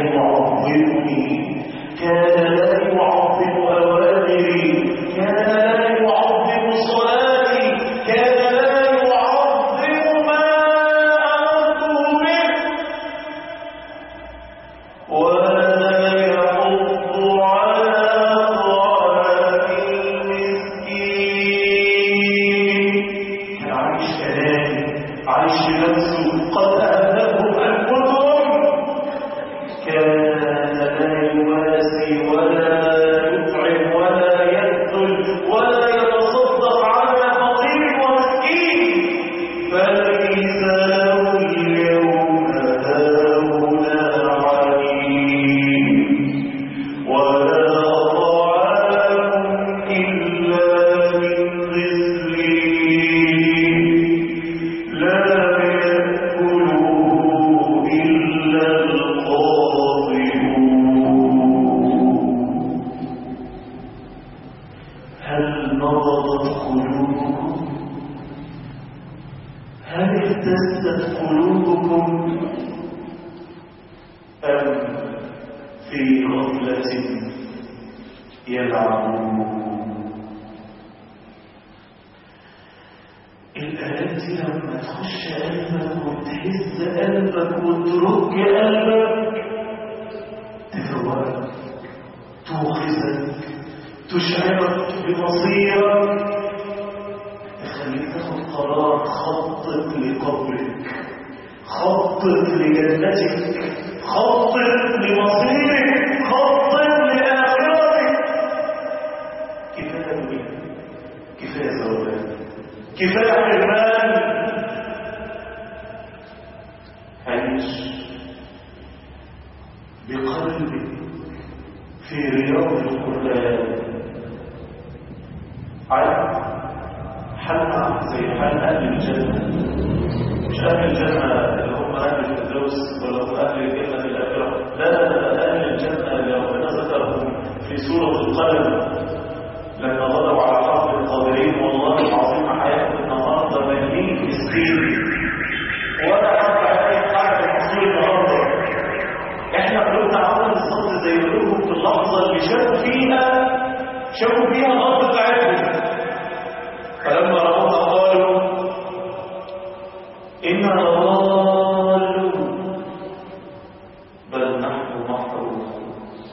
يعظمني كان لا يعظم أوامري كان لا يعظم صلاتي كان لا يعظم ما أمرته به ولا يحض على طعام المسكين كان عايش كلامي عايش نفسه قد أهلكم أنفسهم كان لا يواسي ولا يطعم ولا يبذل ولا يتصدق على فقير ومسكين فليس له اليوم هاهنا حميم ولا طعام إلا من غسلين لا يأكله إلا الخاطئون هل نضجت قلوبكم هل اهتزت قلوبكم أم في غفلة يلعبون الآيات دي لما تخش قلبك وتهز قلبك وترج قلبك تفوقك توقظك تشعرك بمصيرك تخليك تاخد قرار خطط لقبرك خطط لجنتك خطط لمصيرك خطط لآخرتك كفاية دنيا كفاية زوجات كفاية حرمان عيش بقلبك في رياض القرآن عارف حلقة زي حال أهل الجنة مش أهل الجنة اللي هم أهل الفردوس ولا هم أهل الجنة الآخرة لا لا لا أهل الجنة اللي ربنا ذكرهم في سورة القلم لما غضبوا على حرب القادرين والله العظيم حياة النهارده مليين مسكين ولا حتى عليه حاجة محصول النهارده احنا قلوبنا عامله بالظبط زي قلوبهم في اللحظه اللي شافوا فيها شافوا فيها الارض بتاعتهم فلما راوها قالوا انا ضالون بل نحن محرومون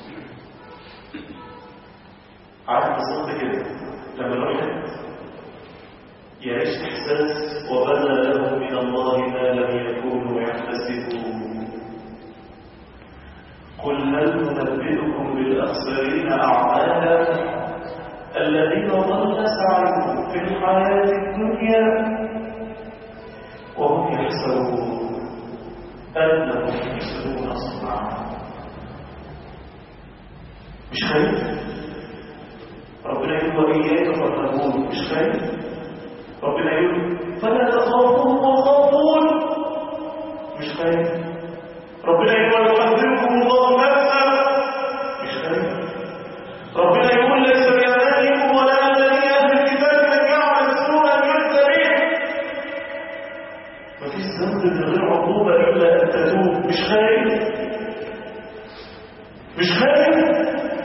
عارف بالظبط كده لما الواحد يعيش احساس وبدا له من الله ما لم يكونوا يحتسبون قل هل ننبئكم بالاخسرين اعمالا الذين ضل سعيهم في الحياه الدنيا وهم يحسبون انهم يحسنون صنعا مش خايف ربنا يقول وإياك فارهبون مش خايف ربنا يقول فلا تخافون وخافون مش خايف ربنا يقول يحذركم الله نفسا مش خايف ربنا يقول ليس بأمانكم ولا أماني أهل الكتاب من يعمل سوءا يؤتى به مفيش ذنب من غير عقوبة إلا أن تتوب مش خايف مش خايف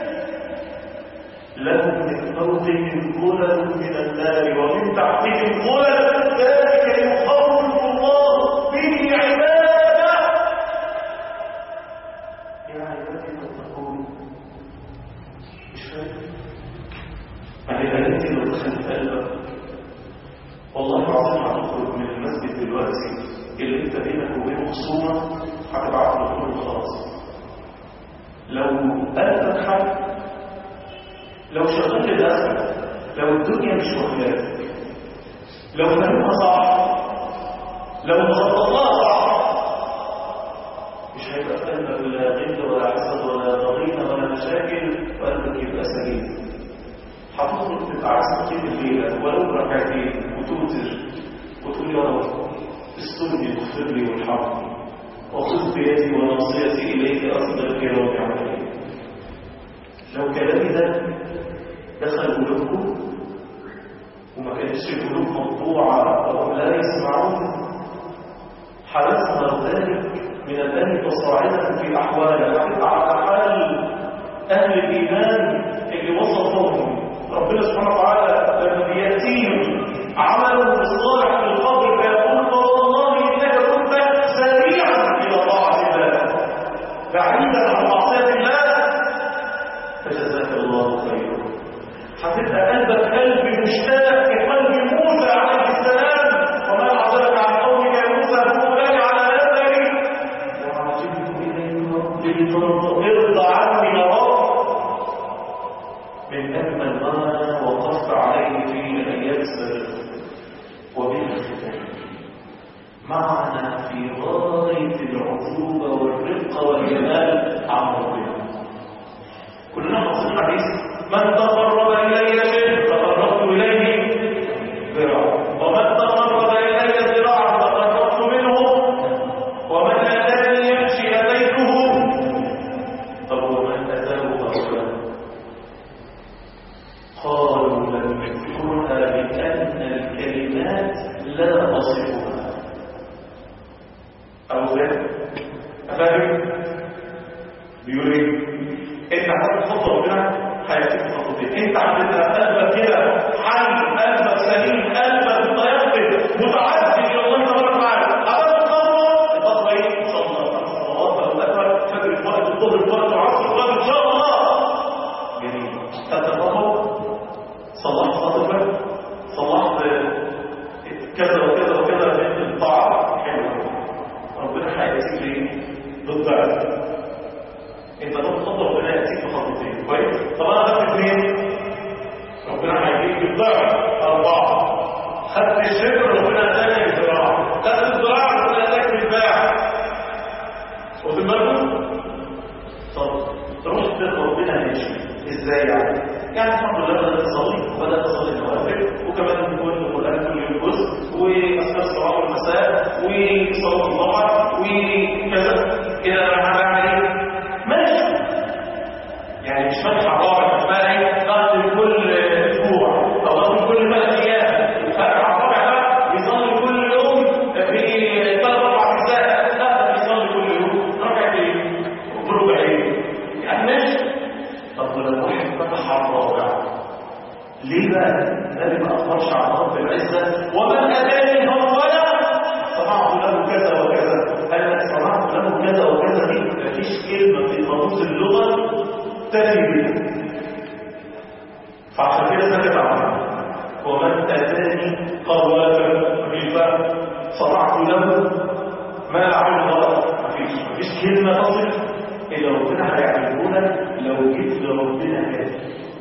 لهم من فوقهم ظلل من النار ومن تحتهم ظلل ذلك يخوف الله به عباده يا عبادي فاتقون مش فاهم ما هي الآيات لو دخلت قلبك والله العظيم هتخرج من المسجد دلوقتي اللي انت بينك وبينه خصومه هتبعت له تقول له خلاص لو قلبك حد لو شغلت الأسد لو الدنيا مش واخلاك لو فهمها صح لو مخططها صح مش هيبقى في قلبك لا غل ولا حسد ولا ضغينه ولا مشاكل وقلبك يبقى سليم هتخرج تبقى عايز تقيم الليله ولو ركعتين وتوتر وتقول يا رب استرني واغفر لي وارحمني وخذ بيدي وناصيتي اليك اصدق يوم علي لو كلامي ده دخل قلوبكم وما كانتش القلوب مقطوعة وهم لا يسمعون حدثنا ذلك من الآن تصاعدا في أحوالك على حال أهل الإيمان اللي وصفهم ربنا سبحانه وتعالى لما بيأتيهم عمله الصالح في القبر فيقول والله إنك كنت سريعا إلى طاعة الله بعيدا عن معصية الله فجزاك الله خيرا هتبقى قلبك قلب مشتاق لقلب موسى عليه السلام وما أعجبك عن قومك يا موسى فأولئك على أثري وعجبت إليك ربي ارضى عني يا رب من أجمل ما وقفت عليه في أيام السابقة وبالختام معنا في غاية العذوبة والرقة والجمال عن ربنا كلنا حافظين حديث من تقرب إلي شيء تقربت إليه ذراع ومن تقرب إلي ذراع تقربت منه ومن أتاني يمشي أتيته طب ومن أتاه هؤلاء قالوا لم يذكرها بأن الكلمات لا تصفها أو ذلك أفهم بيقول ايه انت هتاخد خطوه ربنا هيديك خطوتين انت هتبقى قلبك كده حي قلبك سليم قلبك متيقظ متعدد الى الله تبارك وتعالى هتاخد خطوه الخطوه ايه ان شاء الله الصلاه والاكبر فجر في وقت الظهر في وقت العصر في وقت ان شاء الله جميل تتفهم صلحت خطوتك صلحت كذا وكذا وكذا من الطاعه حلوه ربنا هيأتيك ليه بالضعف انت تاخد خطوه ربنا يأتيك بخطوتين كويس طب انا خدت اثنين ربنا هيديك بالضعف اربعه خدت الشبر ربنا اداك الذراع خدت الذراع ربنا اداك بالباع واخد بالكم طب تروح تدخل ربنا ماشي ازاي يعني يعني الحمد لله بدات اصلي وبدات اصلي النوافل وكمان كل القران كل يوم جزء واذكار الصباح والمساء وصلاه الضحى وكذا كده انا هعمل ايه ماشي يعني مش فاتحه رابع بقى ايه ضغط كل اسبوع او ضغط كل ثلاث ايام فتحه رابع بقى يصلي كل يوم في ثلاث اربع اجزاء لا بيصلي كل يوم ركعتين وربعين يعني ماشي طب ولو واحد فتح الرابع ليه بقى النبي ما اخبرش عن رب العزه ومن اتاني هولا صنعت له كذا وكذا قال لك صنعت له كذا وكذا دي مفيش كلمه في قاموس اللغه تفي بها فعشان كده سكت عنه ومن اتاني قوالا مفيش بقى صنعت له ما لا عين رأت مفيش مفيش كلمه تصف الا ربنا هيعملهولك لو جيت لربنا كده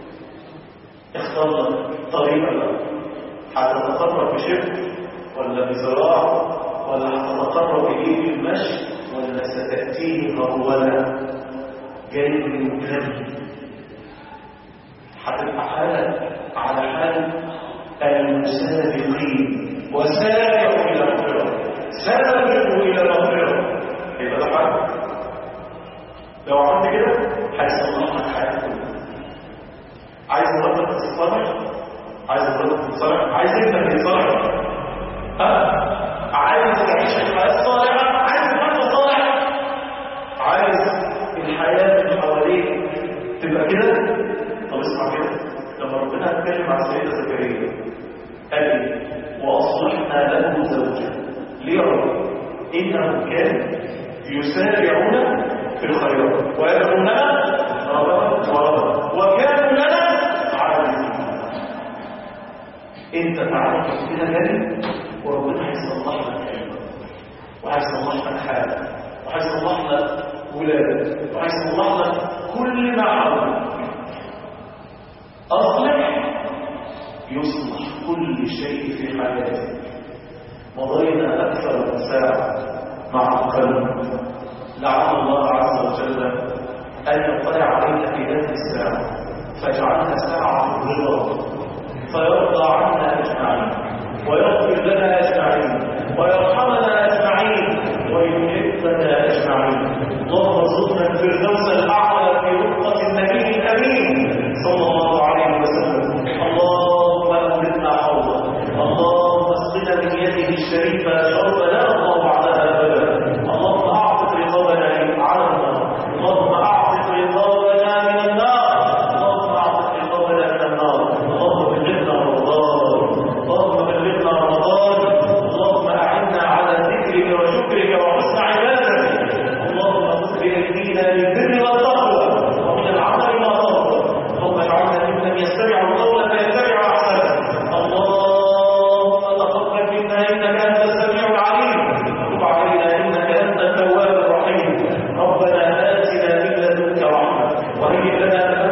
اختار لك طريقه بقى هتتقرب بشرك ولا بزراعه ولا هتتقرب اليه بالمشي ولا ستاتيه هرولا جاي من جنب هتبقى حالك على حال المسابقين وسارعوا الى مغفره سابقوا الى مغفره يبقى ده حال لو عملت كده هيصلح لك حياتك كلها عايز مراتك تتصالح عايز مراتك تتصالح عايز ابنك يتصالح ها عايز تعيش الحياه الصالحه عايز تبقى صالح عايز الحياه اللي حواليك تبقى كده طب اسمع كده لما ربنا اتكلم عن سيدنا زكريا قال ايه واصلحنا له زوجا ليه يا رب انهم كانوا يسارعون في الخيرات ويدعوننا رغبا ورهبا وكانوا لنا عابدين انت تعرف كده جري وربنا هيصلح لك حلمك وهيصلح لك حالك وهيصلح لك ولادك وهيصلح لك كل ما حولك اصلح يصلح كل شيء في حياتك مضينا اكثر من ساعه مع القلب لعل الله عز وجل أن يطلع عليك في ذات الساعة فاجعلها ساعة الرضا فيرضى عنا أجمعين ويغفر لنا أجمعين ويرحمنا أجمعين ويحبنا أجمعين اللهم ارزقنا الفردوس الأعلى في رفقة النبي الأمين صلى الله عليه وسلم اللهم أمرنا حوضه اللهم اسقنا من يده الشريفة شرب لا نرضى بعدها أبدا اللهم أعطف ربنا آتنا من لدنك رحمة وهيئ لنا من